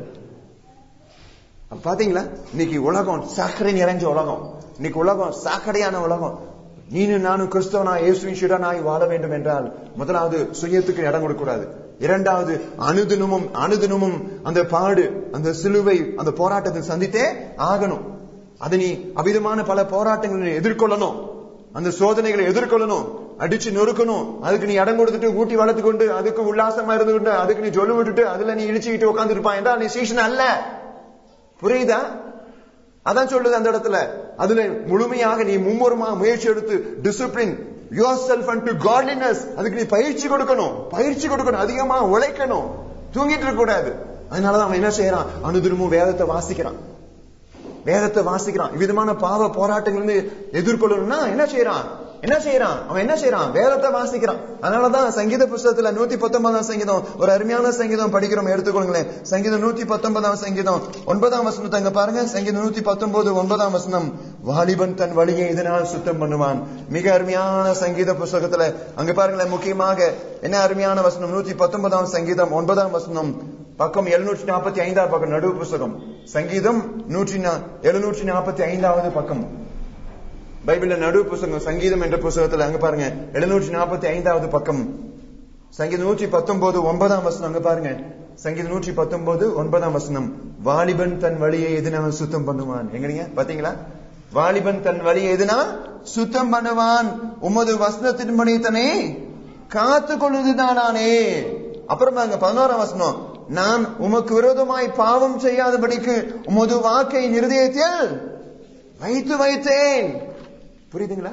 அப்ப பாத்தீங்களா இன்னைக்கு உலகம் சாக்கடை நிறைஞ்ச உலகம் இன்னைக்கு உலகம் சாக்கடையான உலகம் நீனும் நானும் கிறிஸ்தவனா இயேசுவின் சீடனாய் வாழ வேண்டும் என்றால் முதலாவது சுயத்துக்கு இடம் கொடுக்கூடாது இரண்டாவது அனுதினமும் அனுதினமும் அந்த பாடு அந்த சிலுவை அந்த போராட்டத்தை சந்தித்தே ஆகணும் அதை நீ அவிதமான பல போராட்டங்களை எதிர்கொள்ளணும் அந்த சோதனைகளை எதிர்கொள்ளணும் அடிச்சு நொறுக்கணும் அதுக்கு நீ இடம் கொடுத்துட்டு ஊட்டி வளர்த்து கொண்டு அதுக்கு உல்லாசமா இருந்து கொண்டு அதுக்கு நீ சொல்லு விட்டுட்டு அதுல நீ இடிச்சுக்கிட்டு உட்கார்ந்து இருப்பான் என்றால் நீ சீசன் அல்ல புரியுதா அதான் சொல்லுது அந்த இடத்துல அதுல முழுமையாக நீ மும்முரமாக முயற்சி எடுத்து discipline yourself and to godliness அதுக்கு நீ பயிற்சி கொடுக்கணும் பயிற்சி கொடுக்கணும் அதிகமா உழைக்கணும் தூங்கிட்டு இருக்க கூடாது அதனாலதான் அவன் என்ன செய்யறான் அனுதினமும் வேதத்தை வாசிக்கிறான் வேதத்தை வாசிக்கிறான் விதமான பாவ போராட்டங்கள் எதிர்கொள்ளணும்னா என்ன செய்யறான் என்ன செய்யறான் அவன் என்ன செய்யறான் வேதத்தை வாசிக்கிறான் அதனாலதான் சங்கீத புஸ்தகத்துல நூத்தி பத்தொன்பதாம் சங்கீதம் ஒரு அருமையான சங்கீதம் படிக்கிறோம் எடுத்துக்கொள்ளுங்களேன் சங்கீதம் நூத்தி பத்தொன்பதாம் சங்கீதம் ஒன்பதாம் வசனத்தை அங்க பாருங்க சங்கீதம் நூத்தி பத்தொன்பது ஒன்பதாம் வசனம் வாலிபன் தன் வழியை இதனால் சுத்தம் பண்ணுவான் மிக அருமையான சங்கீத புஸ்தகத்துல அங்க பாருங்களேன் முக்கியமாக என்ன அருமையான வசனம் நூத்தி பத்தொன்பதாம் சங்கீதம் ஒன்பதாம் வசனம் பக்கம் எழுநூற்றி நாற்பத்தி ஐந்தாவது பக்கம் நடுவு புஸ்தகம் சங்கீதம் நூற்றி எழுநூற்றி நாற்பத்தி ஐந்தாவது பக்கம் பைபிள்ல நடுவு புஸ்தகம் சங்கீதம் என்ற புஸ்தகத்துல அங்க பாருங்க எழுநூற்றி நாற்பத்தி ஐந்தாவது பக்கம் சங்கீதம் நூற்றி பத்தொன்பது ஒன்பதாம் வசனம் அங்க பாருங்க சங்கீதம் நூற்றி பத்தொன்பது ஒன்பதாம் வசனம் வாலிபன் தன் வழியை எதுனா சுத்தம் பண்ணுவான் எங்கனீங்க பாத்தீங்களா வாலிபன் தன் வழியை எதுனா சுத்தம் பண்ணுவான் உமது வசனத்தின் மனிதனே காத்து கொள்வதுதானானே அப்புறம் அங்க பதினோராம் வசனம் நான் உமக்கு விரோதமாய் பாவம் செய்யாதபடிக்கு உமது வாக்கை நிருதயத்தில் வைத்து வைத்தேன் புரியுதுங்களா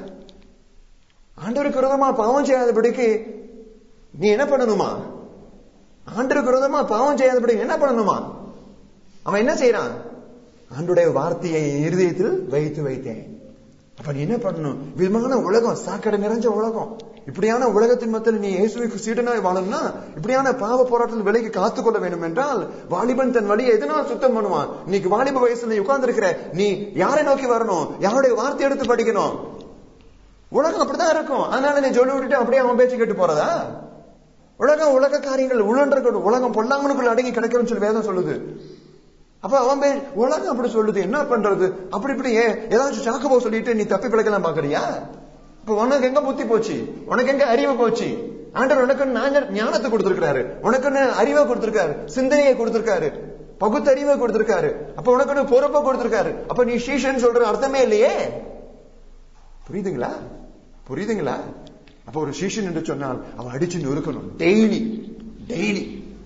ஆண்டவருக்கு விரோதமா பாவம் செய்யாதபடிக்கு நீ என்ன பண்ணணுமா ஆண்டவருக்கு விரோதமா பாவம் செய்யாதபடி என்ன பண்ணணுமா அவன் என்ன செய்யறான் ஆண்டுடைய வார்த்தையை இருதயத்தில் வைத்து வைத்தேன் அப்ப நீ என்ன பண்ணணும் விதமான உலகம் சாக்கடை நிறைஞ்ச உலகம் இப்படியான உலகத்தின் மத்தியில் நீ இயேசுவுக்கு சீடனாய் வாழணும்னா இப்படியான பாவ போராட்டத்தில் விலைக்கு காத்துக்கொள்ள வேண்டும் என்றால் வாலிபன் தன் வழியை எதனால் சுத்தம் பண்ணுவான் இன்னைக்கு வாலிப வயசுல நீ உட்கார்ந்து இருக்கிற நீ யாரை நோக்கி வரணும் யாருடைய வார்த்தை எடுத்து படிக்கணும் உலகம் அப்படிதான் இருக்கும் அதனால நீ சொல்லி விட்டுட்டு அப்படியே அவன் பேச்சு கேட்டு போறதா உலகம் உலக காரியங்கள் உள்ளன்ற உலகம் பொல்லாங்கனுக்குள்ள அடங்கி கிடைக்கிறோம்னு சொல்லி வேதம் சொல்லுது அப்ப அவன் பேர் உலகம் அப்படி சொல்லுது என்ன பண்றது அப்படி இப்படி ஏதாச்சும் சாக்கபோ சொல்லிட்டு நீ தப்பி பிழைக்கலாம் பாக்குறியா இப்ப உனக்கு எங்க புத்தி போச்சு உனக்கு எங்க அறிவு போச்சு ஆண்டவர் உனக்கு ஞானத்தை கொடுத்திருக்காரு உனக்கு அறிவை கொடுத்திருக்காரு சிந்தனையை கொடுத்திருக்காரு பகுத்தறிவை கொடுத்திருக்காரு அப்ப உனக்கு பொறுப்பை கொடுத்திருக்காரு அப்ப நீ சீஷன் சொல்ற அர்த்தமே இல்லையே புரியுதுங்களா புரியுதுங்களா அப்ப ஒரு சீஷன் என்று சொன்னால் அவன் அடிச்சு நொறுக்கணும் டெய்லி டெய்லி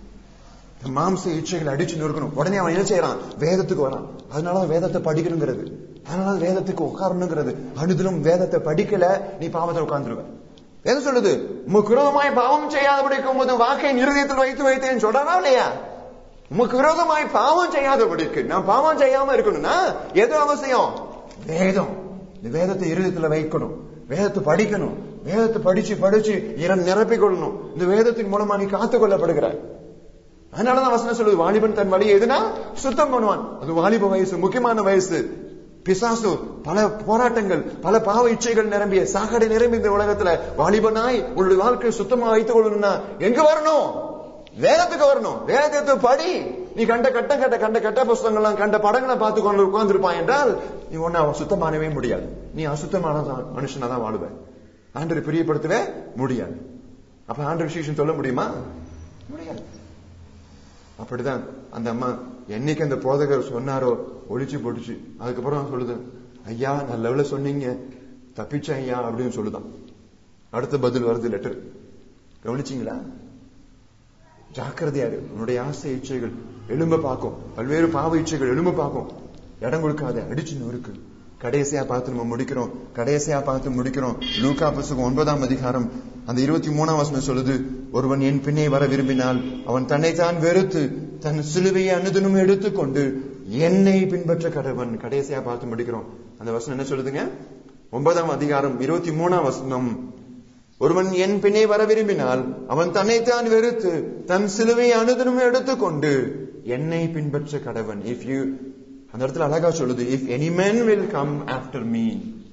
மாம்ச இச்சைகள் அடிச்சு நொறுக்கணும் உடனே அவன் என்ன செய்யறான் வேதத்துக்கு வரான் அதனால வேதத்தை படிக்கணுங்கிறது அதனால வேதத்துக்கு உட்காரணுங்கிறது அனுதினம் வேதத்தை படிக்கல நீ பாவத்தை உட்கார்ந்துருவ வேதம் சொல்லுது உமக்கு விரோதமாய் பாவம் செய்யாதபடிக்கு உமது வாக்கை நிறுதியத்தில் வைத்து வைத்தேன்னு சொல்றானா இல்லையா உமக்கு விரோதமாய் பாவம் செய்யாதபடிக்கு நான் பாவம் செய்யாம இருக்கணும்னா எது அவசியம் வேதம் இந்த வேதத்தை இருதயத்துல வைக்கணும் வேதத்தை படிக்கணும் வேதத்தை படிச்சு படிச்சு இரம் நிரப்பிக் கொள்ளணும் இந்த வேதத்தின் மூலமா நீ காத்துக் கொள்ளப்படுகிறாய் அதனாலதான் வசனம் சொல்லுது வாலிபன் தன் வழி எதுனா சுத்தம் பண்ணுவான் அது வாலிப வயசு முக்கியமான வயசு பிசாசு பல போராட்டங்கள் பல பாவ இச்சைகள் நிரம்பிய சாக்கடை நிரம்பி இந்த உலகத்துல வாலிபனாய் உங்களுடைய வாழ்க்கையை சுத்தமா வைத்துக் கொள்ளணும்னா எங்க வரணும் வேதத்துக்கு வரணும் வேதத்தை படி நீ கண்ட கட்ட கட்ட கண்ட கட்ட புஸ்தகங்கள்லாம் கண்ட படங்களை பார்த்து கொண்டு உட்கார்ந்துருப்பான் என்றால் நீ ஒன்னு அவன் சுத்தமானவே முடியாது நீ அசுத்தமான மனுஷனா தான் வாழுவ ஆண்டரை பிரியப்படுத்தவே முடியாது அப்ப ஆண்டர் விசேஷம் சொல்ல முடியுமா முடியாது அப்படிதான் அந்த அம்மா என்னைக்கு அந்த போதகர் சொன்னாரோ ஒழிச்சு போட்டுச்சு அதுக்கப்புறம் சொல்லுது ஐயா நல்ல சொன்னீங்க தப்பிச்சேன் ஐயா அப்படின்னு சொல்லுதான் அடுத்த பதில் வருது லெட்டர் கவனிச்சீங்களா ஜாக்கிரதையாரு உன்னுடைய ஆசை இச்சைகள் எலும்ப பார்க்கும் பல்வேறு பாவ இச்சைகள் எலும்ப பார்க்கும் இடம் கொடுக்காத அடிச்சு நொறுக்கு கடைசியா பார்த்து நம்ம முடிக்கிறோம் கடைசியா பார்த்து முடிக்கிறோம் லூகா புஸ்தகம் ஒன்பதாம் அதிகாரம் அந்த இருபத்தி மூணாம் வசனம் சொல்லுது ஒருவன் என் பின்னே வர விரும்பினால் அவன் தன்னைத்தான் வெறுத்து தன் சிலுவையை அனுதினம் எடுத்துக்கொண்டு என்னை பின்பற்ற கடவன் கடைசியா பார்த்து முடிக்கிறோம் அந்த வசனம் என்ன சொல்லுதுங்க ஒன்பதாம் அதிகாரம் இருபத்தி மூணாம் வசனம் ஒருவன் என் பின்னே வர விரும்பினால் அவன் தன்னைத்தான் வெறுத்து தன் சிலுவையை அனுதினம் எடுத்துக்கொண்டு என்னை பின்பற்ற கடவன் இஃப் யூ அந்த இடத்துல அழகா சொல்லுது if any man will come after me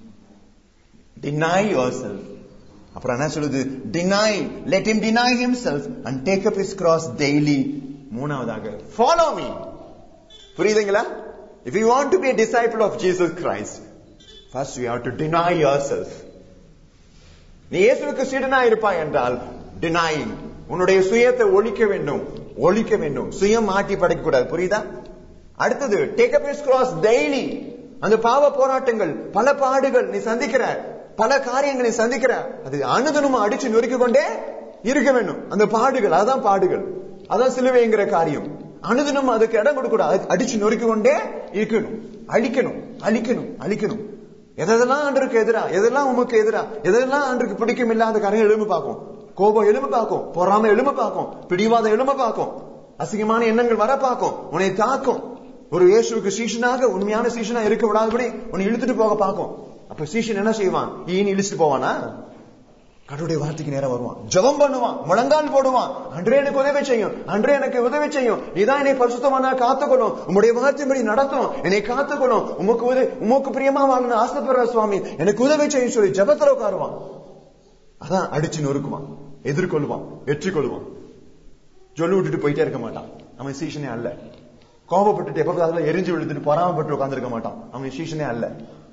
deny yourself அப்புறம் என்ன சொல்லுது deny let him deny himself and take up his cross daily மூணாவதாக ஃபாலோ மீ புரியுதுங்களா if you want to be disciple of Jesus Christ first you have to deny yourself நீ இயேசுவுக்கு சீடனா இருப்பாய் என்றால் denying உன்னுடைய சுயத்தை ஒழிக்க வேண்டும் ஒழிக்க வேண்டும் சுயம் மாட்டி படைக்க கூடாது புரியுதா அடுத்தது take up his cross daily அந்த பாவ போராட்டங்கள் பல பாடுகள் நீ சந்திக்கிற பல காரியங்களை நீ சந்திக்கிற அது அனுதனமா அடிச்சு நொறுக்கி கொண்டே இருக்க வேண்டும் அந்த பாடுகள் அதான் பாடுகள் அதான் சிலுவைங்கிற காரியம் அனுதினம் அதுக்கு இடம் கொடுக்க கூடாது அடிச்சு நொறுக்கி கொண்டே இருக்கணும் அழிக்கணும் அழிக்கணும் அழிக்கணும் எதெல்லாம் ஆண்டருக்கு எதிரா எதெல்லாம் உமக்கு எதிரா எதெல்லாம் ஆண்டருக்கு பிடிக்கும் இல்லாத காரியம் எலும்பு பார்க்கும் கோபம் எலும்பு பார்க்கும் பொறாம எலும்பு பார்க்கும் பிடிவாத எலும்பு பார்க்கும் அசிங்கமான எண்ணங்கள் வர பார்க்கும் உன்னை தாக்கும் ஒரு இயேசுக்கு சீஷனாக உண்மையான சீஷனா இருக்க விடாதபடி உன்னை இழுத்துட்டு போக பார்க்கும் அப்ப சீஷன் என்ன செய்வான் ஈன்னு இழிச்சிட்டு போவானா கடவுளுடைய வார்த்தைக்கு நேரம் வருவான் ஜெபம் பண்ணுவான் முழங்கால் போடுவான் அன்றே எனக்கு உதவி செய்யும் அன்றே எனக்கு உதவி செய்யும் இதான் என்னை பரிசுத்தமான காத்துக்கொள்ளும் உங்களுடைய வார்த்தைப்படி நடத்தும் என்னை காத்துக்கொள்ளும் உமக்கு உதவி உமக்கு பிரியமா வாழணும் ஆசைப்படுற சுவாமி எனக்கு உதவி செய்யும் சொல்லி ஜெபத்துல உட்காருவான் அதான் அடிச்சு நொறுக்குவான் எதிர்கொள்வான் வெற்றி கொள்வான் சொல்லி விட்டுட்டு போயிட்டே இருக்க மாட்டான் அவன் சீசனே அல்ல கோபப்பட்டுட்டு எப்ப அதில் எரிஞ்சு விழுந்துட்டு பொறாமப்பட்டு உட்கார்ந்திருக்க மாட்டான் அவன் சீசனே அல்ல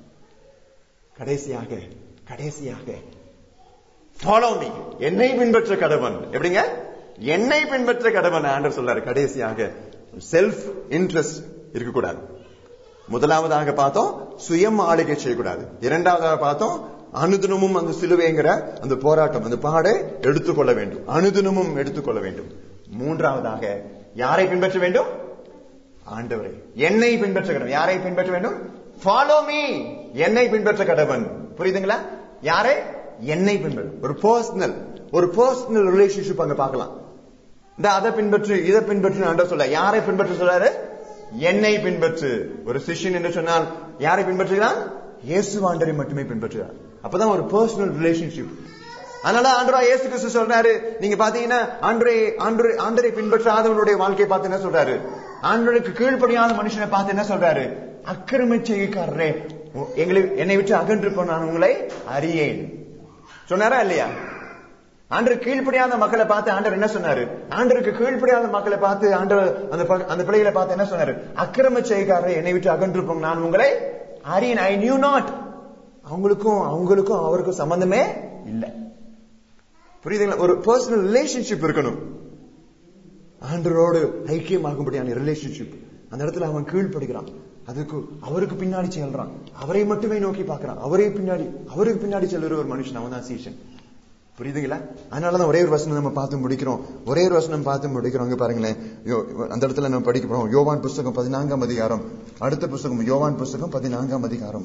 கடைசியாக கடைசியாக ஃபாலோ மீ என்னை பின்பற்ற கடவன் எப்படிங்க என்னை பின்பற்ற கடவன் ஆண்டர் சொல்றாரு கடைசியாக செல்ஃப் இன்ட்ரெஸ்ட் இருக்கக்கூடாது முதலாவதாக பார்த்தோம் சுயம் ஆளுகை செய்யக்கூடாது இரண்டாவதாக பார்த்தோம் அனுதினமும் அந்த சிலுவைங்கிற அந்த போராட்டம் அந்த பாடை எடுத்துக்கொள்ள வேண்டும் அனுதினமும் எடுத்துக்கொள்ள வேண்டும் மூன்றாவதாக யாரை பின்பற்ற வேண்டும் ஆண்டவரை என்னை பின்பற்ற கடவன் யாரை பின்பற்ற வேண்டும் ஃபாலோ மீ என்னை பின்பற்ற கடவன் புரியுதுங்களா யாரை என்னை பின்பற்ற ஒரு பர்சனல் ஒரு பர்சனல் ரிலேஷன்ஷிப் அங்க பார்க்கலாம் இந்த அதை பின்பற்று இதை பின்பற்று ஆண்டவர் சொல்ல யாரை பின்பற்ற சொல்றாரு என்னை பின்பற்று ஒரு சிஷ்யன் என்று சொன்னால் யாரை பின்பற்றுகிறான் இயேசு ஆண்டரை மட்டுமே பின்பற்றுகிறார் அப்பதான் ஒரு பர்சனல் ரிலேஷன்ஷிப் அதனால ஆண்டரா இயேசு கிறிஸ்து சொல்றாரு நீங்க பாத்தீங்கன்னா ஆண்டரை ஆண்டரை ஆண்டரை பின்பற்றாதவனுடைய வாழ்க்கையை பார்த்து என்ன சொல்றாரு ஆண்டருக்கு கீழ்ப்படியாத மனுஷனை பார்த்து என்ன சொல்றாரு அக்கிரம செய்யக்காரரே எங்களை என்னை விட்டு அகன்று நான் உங்களை அறியேன் சொன்னாரா இல்லையா ஆண்டர் கீழ்ப்படியாத மக்களை பார்த்து ஆண்டர் என்ன சொன்னாரு ஆண்டருக்கு கீழ்ப்படியாத மக்களை பார்த்து ஆண்டர் அந்த அந்த பிள்ளைகளை பார்த்து என்ன சொன்னாரு அக்கிரம செய்யக்காரரை என்னை விட்டு அகன்று நான் உங்களை அறியேன் ஐ நியூ நாட் அவங்களுக்கும் அவங்களுக்கும் அவருக்கும் சம்பந்தமே இல்லை புரியுதுங்களா ஒரு பர்சனல் ரிலேஷன்ஷிப் இருக்கணும் ஆண்டரோடு ஐக்கியமாகும்படியான ரிலேஷன்ஷிப் அந்த இடத்துல அவன் கீழ்ப்படுகிறான் அதுக்கு அவருக்கு பின்னாடி செல்றான் அவரை மட்டுமே நோக்கி பார்க்கறான் அவரே பின்னாடி அவருக்கு பின்னாடி செல்லுற ஒரு மனுஷன் அவன் தான் சீசன் புரியுதுங்களா அதனாலதான் ஒரே ஒரு வசனம் நம்ம பார்த்து முடிக்கிறோம் ஒரே ஒரு வசனம் பார்த்து முடிக்கிறோம் இங்க பாருங்களேன் அந்த இடத்துல நம்ம படிக்க போறோம் யோவான் புஸ்தகம் பதினான்காம் அதிகாரம் அடுத்த புஸ்தகம் யோவான் புஸ்தகம் பதினான்காம் அதிகாரம்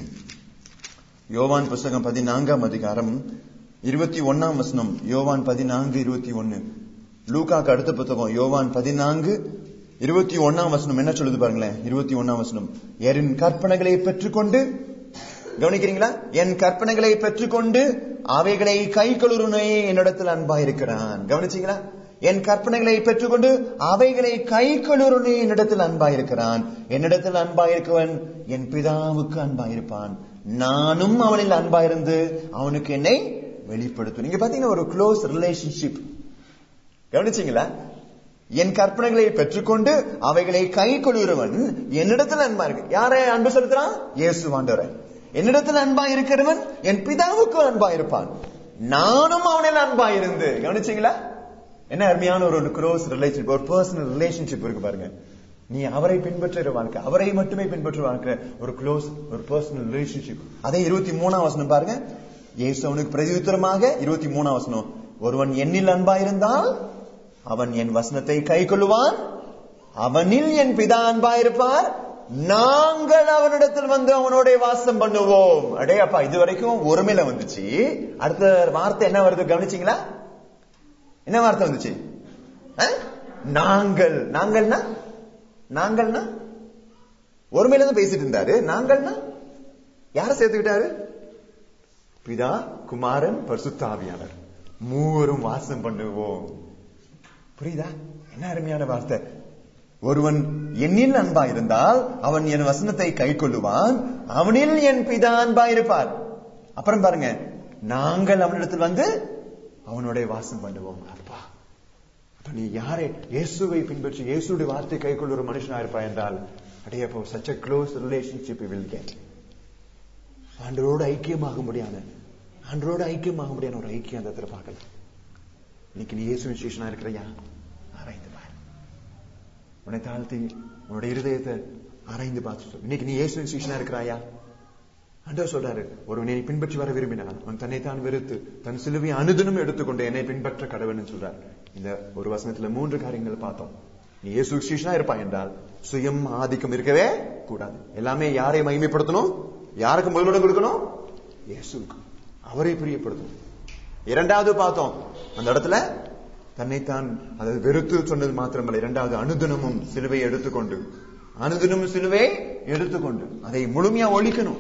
யோவான் புஸ்தகம் பதினான்காம் அதிகாரம் இருபத்தி ஒன்னாம் வசனம் யோவான் பதினான்கு இருபத்தி ஒன்னு லூகாக்கு அடுத்த புத்தகம் யோவான் பதினான்கு இருபத்தி ஒன்னாம் வசனம் என்ன சொல்லுது பாருங்களேன் இருபத்தி ஒன்னாம் வசனம் என் கற்பனைகளை பெற்றுக்கொண்டு கவனிக்கிறீங்களா என் கற்பனைகளை பெற்றுக்கொண்டு அவைகளை கை கழுறுனே என்னிடத்தில் அன்பாயிருக்கிறான் கவனிச்சீங்களா என் கற்பனைகளை பெற்றுக்கொண்டு அவைகளை கை கழுறுனே என்னிடத்தில் அன்பாயிருக்கிறான் என்னிடத்தில் அன்பாயிருக்கவன் என் பிதாவுக்கு அன்பாயிருப்பான் நானும் அவனில் அன்பாயிருந்து அவனுக்கு என்னை வெளிப்படுத்தும் நீங்க பாத்தீங்கன்னா ஒரு க்ளோஸ் ரிலேஷன்ஷிப் கவனிச்சீங்களா என் கற்பனைகளை பெற்றுக்கொண்டு அவைகளை கை கொள்கிறவன் என்னிடத்தில் அன்பா இருக்கு யாரை அன்பு செலுத்துறான் இயேசு ஆண்டவரை என்னிடத்தில் அன்பா இருக்கிறவன் என் பிதாவுக்கு அன்பா இருப்பான் நானும் அவனில் அன்பா இருந்து கவனிச்சீங்களா என்ன அருமையான ஒரு க்ளோஸ் ரிலேஷன்ஷிப் ஒரு பர்சனல் ரிலேஷன்ஷிப் இருக்கு பாருங்க நீ அவரை பின்பற்றுற வாழ்க்கை அவரை மட்டுமே பின்பற்ற வாழ்க்கை ஒரு க்ளோஸ் ஒரு பர்சனல் ரிலேஷன்ஷிப் அதே இருபத்தி மூணாம் வசனம் பாருங்க இயேசு அவனுக்கு பிரதியுத்தரமாக இருபத்தி மூணாம் வசனம் ஒருவன் என்னில் அன்பா இருந்தால் அவன் என் வசனத்தை கை கொள்ளுவான் அவனில் என் பிதா அன்பா இருப்பார் நாங்கள் அவனிடத்தில் வந்து அவனோட வாசம் பண்ணுவோம் அடே அப்பா இது வரைக்கும் ஒருமையில வந்துச்சு அடுத்த வார்த்தை என்ன வருது கவனிச்சீங்களா என்ன வார்த்தை வந்துச்சு நாங்கள் நாங்கள்னா நாங்கள்னா ஒருமையில தான் பேசிட்டு இருந்தாரு நாங்கள்னா யார சேர்த்துக்கிட்டாரு பிதா குமாரன் பரிசுத்தாவியாளர் மூவரும் வாசம் பண்ணுவோம் புரியுதா என்ன அருமையான வார்த்தை ஒருவன் என்னில் அன்பா இருந்தால் அவன் என் வசனத்தை கை கொள்ளுவான் அவனில் என் பிதா அன்பா இருப்பார் அப்புறம் பாருங்க நாங்கள் அவனிடத்தில் வந்து அவனுடைய வாசம் பண்ணுவோம் அப்பா அப்ப நீ யாரை இயேசுவை பின்பற்றி இயேசுடைய வார்த்தை கை கொள்ளுற மனுஷனா இருப்பா என்றால் அடைய அப்போ such a close relationship will get ஆண்டரோடு ஐக்கியமாக முடியாத ஆண்டரோடு ஐக்கியமாக முடியாத ஒரு ஐக்கியம் அந்த இடத்துல பார்க்கலாம் இன்னைக்கு நீ இயேசு விசேஷனா இருக்கிறையா ஆராய்ந்து பாரு உன்னை தாழ்த்தி உன்னோட இருதயத்தை ஆராய்ந்து பார்த்து இன்னைக்கு நீ இயேசு விசேஷனா இருக்கிறாயா அண்டவர் சொல்றாரு ஒரு நீ பின்பற்றி வர விரும்பினான் அவன் தன்னைத்தான் வெறுத்து தன் சிலுவையை அனுதினம் எடுத்துக்கொண்டு என்னை பின்பற்ற கடவுள்னு சொல்றார் இந்த ஒரு வசனத்துல மூன்று காரியங்கள் பார்த்தோம் நீ இயேசு விசேஷனா இருப்பாய் என்றால் சுயம் ஆதிக்கம் இருக்கவே கூடாது எல்லாமே யாரை மகிமைப்படுத்தணும் யாருக்கு முதலிடம் கொடுக்கணும் இயேசுக்கு அவரை பிரியப்படுத்தணும் இரண்டாவது பார்த்தோம் அந்த இடத்துல தன்னைத்தான் அதாவது வெறுத்து சொன்னது மாத்திரமல்ல இரண்டாவது அனுதினமும் சிலுவையை எடுத்துக்கொண்டு அனுதினமும் சிலுவை எடுத்துக்கொண்டு அதை முழுமையா ஒழிக்கணும்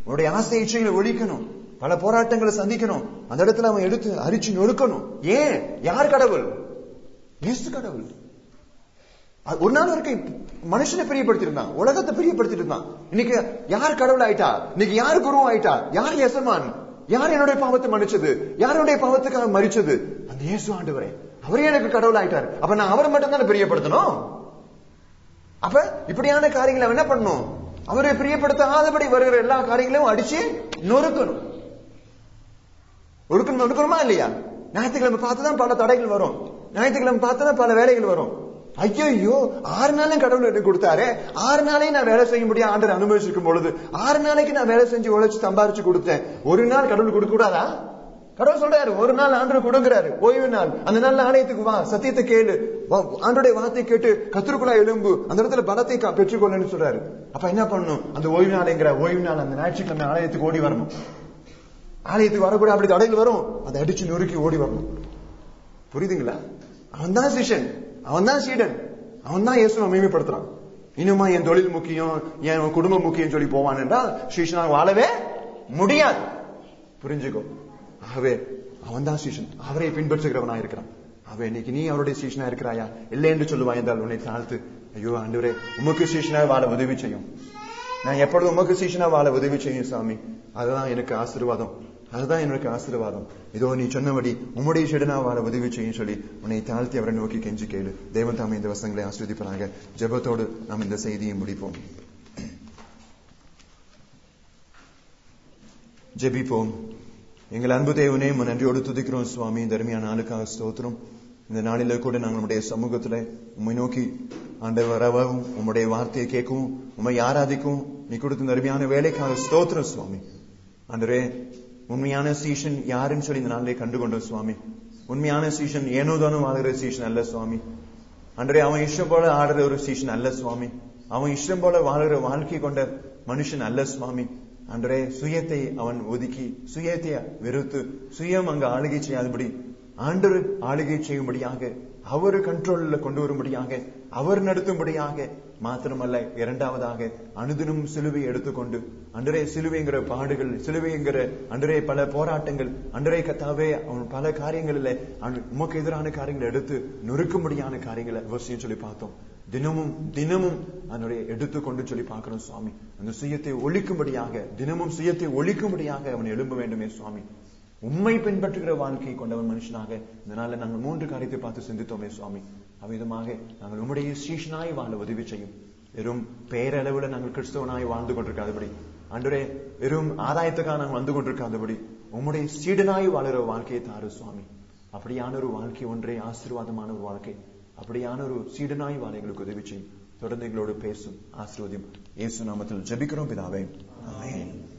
உன்னுடைய ஆசை இச்சைகளை ஒழிக்கணும் பல போராட்டங்களை சந்திக்கணும் அந்த இடத்துல அவன் எடுத்து அரிச்சு நொறுக்கணும் ஏன் யார் கடவுள் இயேசு கடவுள் அது ஒரு நாள் வரைக்கும் மனுஷனை பிரியப்படுத்திருந்தான் உலகத்தை பிரியப்படுத்திட்டு இருந்தான் இன்னைக்கு யார் கடவுள் ஆயிட்டா இன்னைக்கு யார் குரு ஆயிட்டா யார் எசமான் யார் என்னுடைய பாவத்தை மன்னிச்சது யாருடைய பாவத்துக்காக மறிச்சது அந்த இயேசு ஆண்டவரே அவரே எனக்கு கடவுள் ஆயிட்டார் அப்ப நான் அவரை மட்டும் தானே பிரியப்படுத்தணும் அப்ப இப்படியான காரியங்களை அவன் என்ன பண்ணணும் அவரை பிரியப்படுத்தாதபடி வருகிற எல்லா காரியங்களையும் அடிச்சு நொறுக்கணும் ஒடுக்கணும் நொறுக்கணுமா இல்லையா ஞாயிற்றுக்கிழமை பார்த்துதான் பல தடைகள் வரும் ஞாயிற்றுக்கிழமை பார்த்துதான் பல வேலைகள் வரும் ஐயோ ஆறு நாளும் கடவுள் எனக்கு கொடுத்தாரு ஆறு நாளையும் நான் வேலை செய்ய முடியும் ஆண்டர் அனுபவிச்சிருக்கும் பொழுது ஆறு நாளைக்கு நான் வேலை செஞ்சு உழைச்சு சம்பாரிச்சு கொடுத்தேன் ஒரு நாள் கடவுள் கொடுக்க கூடாதா கடவுள் சொல்றாரு ஒரு நாள் ஆண்டர் கொடுக்கிறாரு ஓய்வு நாள் அந்த நாள்ல ஆலயத்துக்கு வா சத்தியத்தை கேளு ஆண்டோடைய வார்த்தை கேட்டு கத்திரிக்குள்ளா எலும்பு அந்த இடத்துல பலத்தை பெற்றுக்கொள்ளுன்னு சொல்றாரு அப்ப என்ன பண்ணணும் அந்த ஓய்வு நாளைங்கிற ஓய்வு நாள் அந்த ஞாயிற்றுக்கிழமை ஆலயத்துக்கு ஓடி வரணும் ஆலயத்துக்கு வரக்கூட அப்படி தடைகள் வரும் அதை அடிச்சு நொறுக்கி ஓடி வரணும் புரியுதுங்களா அவன் தான் சிஷன் அவன் தான் சீடன் அவன் தான் இயேசுவை மேம்படுத்துறான் இன்னுமா என் தொழில் முக்கியம் என் குடும்பம் முக்கியம் சொல்லி போவான் என்றால் சீஷனாக வாழவே முடியாது புரிஞ்சுக்கோ ஆகவே அவன் தான் சீஷன் அவரை பின்பற்றுகிறவனா இருக்கிறான் அவன் இன்னைக்கு நீ அவருடைய சீஷனா இருக்கிறாயா இல்லை என்று சொல்லுவாய் என்றால் உன்னை தாழ்த்து ஐயோ ஆண்டவரே உமக்கு சீஷனாக வாழ உதவி செய்யும் நான் எப்பொழுதும் உமக்கு சீஷனா வாழ உதவி செய்யும் சாமி அதுதான் எனக்கு ஆசீர்வாதம் அதுதான் எனக்கு ஆசீர்வாதம் இதோ நீ சொன்னபடி உம்முடைய செடனா வாழ உதவி செய்யும் சொல்லி உன்னை தாழ்த்தி அவரை நோக்கி கெஞ்சி கேளு தேவன் தாமே இந்த வசங்களை ஆஸ்வதிப்பதாக ஜெபத்தோடு நாம் இந்த செய்தியை முடிப்போம் ஜெபிப்போம் எங்கள் அன்பு தேவனே உன் நன்றியோடு துதிக்கிறோம் சுவாமி தர்மியான நாளுக்காக ஸ்தோத்திரம் இந்த நாளில கூட நாங்கள் நம்முடைய சமூகத்துல உண்மை நோக்கி ஆண்டவர் வரவும் உம்முடைய வார்த்தையை கேட்கவும் உண்மை ஆராதிக்கும் நீ கொடுத்த அருமையான வேலைக்காக ஸ்தோத்திரம் சுவாமி ஆண்டரே உண்மையான சீஷன் யாருன்னு சொல்லி இந்த நாளிலே கண்டுகொண்டோம் சுவாமி உண்மையான சீஷன் ஏனோதானும் ஆளுகிற சீஷன் அல்ல சுவாமி அன்றே அவன் இஷ்டம் போல ஆடுற ஒரு சீஷன் அல்ல சுவாமி அவன் இஷ்டம் போல வாழுகிற வாழ்க்கை கொண்ட மனுஷன் அல்ல சுவாமி அன்றே சுயத்தை அவன் ஒதுக்கி சுயத்தை வெறுத்து சுயம் அங்கு ஆளுகை செய்யாதபடி ஆண்டவர் ஆளுகை செய்யும்படியாக அவர் கண்ட்ரோல்ல கொண்டு வரும்படியாக அவர் நடத்தும்படியாக மாத்திரமல்ல இரண்டாவதாக அனுதினம் சிலுவை எடுத்துக்கொண்டு அன்றரே சிலுவைங்கிற பாடுகள் சிலுவைங்கிற அன்றரே பல போராட்டங்கள் அன்றரே கத்தாவே அவன் பல காரியங்களில் உமக்கு எதிரான காரியங்களை எடுத்து நொறுக்கும்படியான காரியங்களை அவசியம் சொல்லி பார்த்தோம் தினமும் தினமும் அதனுடைய எடுத்துக்கொண்டு சொல்லி பார்க்கிறோம் சுவாமி அந்த சுயத்தை ஒழிக்கும்படியாக தினமும் சுயத்தை ஒழிக்கும்படியாக அவன் எழும்ப வேண்டுமே சுவாமி உண்மை பின்பற்றுகிற வாழ்க்கை கொண்டவன் மனுஷனாக இதனால நாங்கள் மூன்று காரியத்தை பார்த்து சிந்தித்தோமே சுவாமி அவ்விதமாக நாங்கள் உம்முடைய சீஷனாய் வாழ உதவி செய்யும் வெறும் பேரளவுல நாங்கள் கிறிஸ்தவனாய் வாழ்ந்து கொண்டிருக்காதபடி அன்றுடைய வெறும் ஆதாயத்துக்காக நாங்கள் வந்து கொண்டிருக்காதபடி உம்முடைய சீடனாய் வாழுற வாழ்க்கையை தாரு சுவாமி அப்படியான ஒரு வாழ்க்கை ஒன்றே ஆசீர்வாதமான ஒரு வாழ்க்கை அப்படியான ஒரு சீடனாய் வாழ எங்களுக்கு உதவி செய்யும் தொடர்ந்து எங்களோடு பேசும் ஆசீர்வதியும் இயேசு நாமத்தில் ஜெபிக்கிறோம் பிதாவே ஆமென்